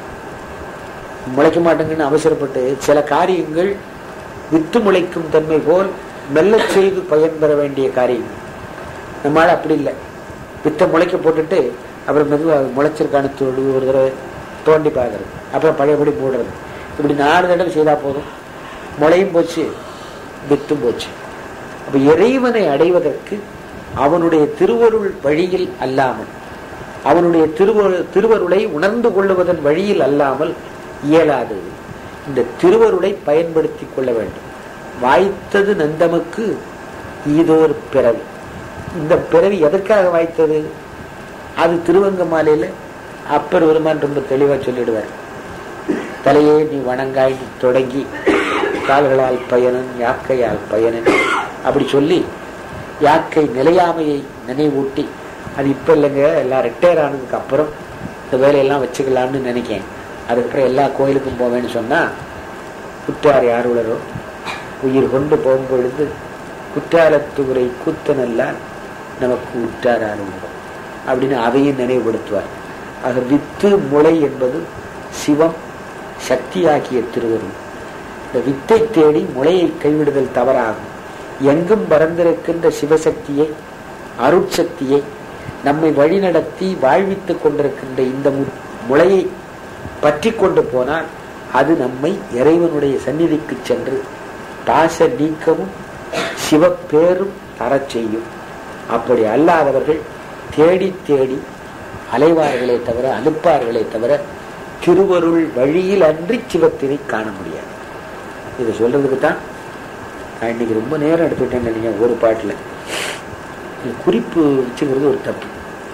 முளைக்க மாட்டேங்கன்னு அவசரப்பட்டு சில காரியங்கள் வித்து முளைக்கும் தன்மை போல் மெல்லச் செய்து பயன் பெற வேண்டிய காரியங்கள் நம்மளால அப்படி இல்லை வித்தை முளைக்க போட்டுட்டு அப்புறம் மெதுவாக முளைச்சிருக்கான தோடு ஒரு தடவை தோண்டி பார்க்கறது அப்புறம் பழையபடி மூடுறது இப்படி நாலு தடவை செய்தா போதும் முளையும் போச்சு வித்தும் போச்சு அப்ப இறைவனை அடைவதற்கு அவனுடைய திருவருள் வழியில் அல்லாமல் அவனுடைய திருவரு திருவருளை உணர்ந்து கொள்ளுவதன் வழியில் அல்லாமல் இயலாது இந்த திருவருளை பயன்படுத்திக் கொள்ள வேண்டும் வாய்த்தது நந்தமுக்கு ஈதோர் பிறவி இந்த பிறவி எதற்காக வாய்த்தது அது திருவங்க மாலையில அப்பர் பெருமான் ரொம்ப தெளிவா சொல்லிடுவார் தலையே நீ வணங்காய் தொடங்கி கால்களால் பயனன் யாக்கையால் பயனன் அப்படி சொல்லி யாக்கை நிலையாமையை நினைவூட்டி அது இப்ப இல்லைங்க எல்லாம் ரிட்டையர் ஆனதுக்கு அப்புறம் இந்த வேலையெல்லாம் வச்சுக்கலாம்னு நினைக்கேன் அதுக்கப்புறம் எல்லா கோயிலுக்கும் போவேன்னு சொன்னா குற்றார் யார் உளரோ உயிர் கொண்டு போகும் பொழுது குற்றாலத்துறை கூத்தனல்லால் நமக்கு உற்றார் யார் உளரோ அப்படின்னு அதையும் நினைவுபடுத்துவார் ஆக வித்து முளை என்பது சிவம் சக்தியாகிய திருவருள் இந்த வித்தை தேடி முளையை கைவிடுதல் தவறாகும் எங்கும் பறந்திருக்கின்ற சிவசக்தியை அருட்சக்தியை நம்மை வழிநடத்தி வாழ்வித்துக் கொண்டிருக்கின்ற இந்த மு- முளையை பற்றி கொண்டு போனால் அது நம்மை இறைவனுடைய சந்நிதிக்கு சென்று பாச நீக்கமும் சிவப்பேரும் தரச் செய்யும் அப்படி அல்லாதவர்கள் தேடி தேடி அலைவார்களே தவிர அனுப்பார்களே தவிர திருவருள் வழியில் அன்றி சிவத்தினை காண முடியாது இதை சொல்றதுக்கு தான் நான் இன்னைக்கு ரொம்ப நேரம் எடுத்துக்கிட்டேன்னு நினைக்கிறேன் ஒரு பாட்டில் இது குறிப்பு வச்சுக்கிறது ஒரு தப்பு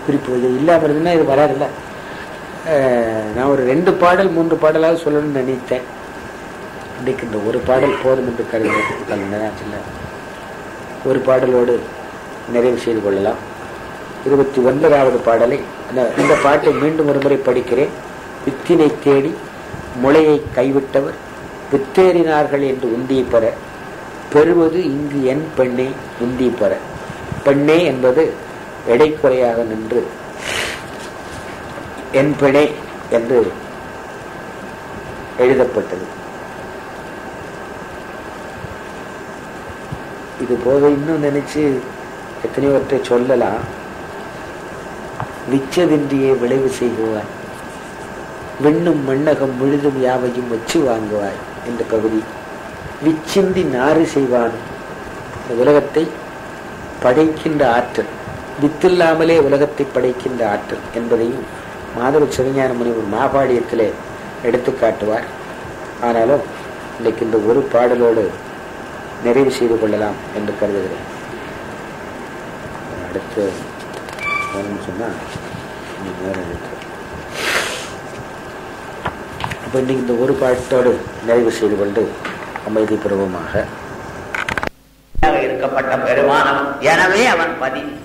குறிப்பு இது இல்லாமல் இருந்ததுன்னா இது வராதுல்ல அஹ், நான் ஒரு ரெண்டு பாடல் மூன்று பாடலாவது சொல்லணும்னு நினைத்தேன் இன்னைக்கு இந்த ஒரு பாடல் போதும் என்று கருதுகிறேன் ஒரு பாடலோடு நிறைவு செய்து கொள்ளலாம் இருபத்தி ஒன்பதாவது பாடலை அந்த- இந்த பாட்டை மீண்டும் ஒரு முறை படிக்கிறேன் வித்தினை தேடி முளையை கைவிட்டவர் வித்தேறினார்கள் என்று உந்தி பெற பெறுவது இங்கு என் பெண்ணே உந்தி பெற பெண்ணே என்பது எடைக்குறையாக நின்று என் பெண்ணே என்று எழுதப்பட்டது இது போக இன்னும் நினைச்சு எத்தனையோவற்றை சொல்லலாம் விச்சதின்றியே விளைவு செய்குவாய் விண்ணும் மண்ணகம் முழுதும் யாவையும் வச்சு வாங்குவாய் என்ற பகுதி விச்சிந்தி நாறு செய்வான் இந்த உலகத்தை படைக்கின்ற ஆற்றல் வித்தில்லாமலே உலகத்தை படைக்கின்ற ஆற்றல் என்பதையும் மாதவ சிவஞான முனிவர் மாபாடியத்திலே எடுத்து காட்டுவார் ஆனாலும் இன்றைக்கு இந்த ஒரு பாடலோடு நிறைவு செய்து கொள்ளலாம் என்று கருதுகிறேன் அடுத்து வேணும்னு சொன்னால் நேரம் இருக்கு அப்போ இன்னைக்கு இந்த ஒரு பாட்டோடு நிறைவு செய்து கொண்டு அமைதி பருவமாக இருக்கப்பட்ட பெருமானம் எனவே அவன் பதி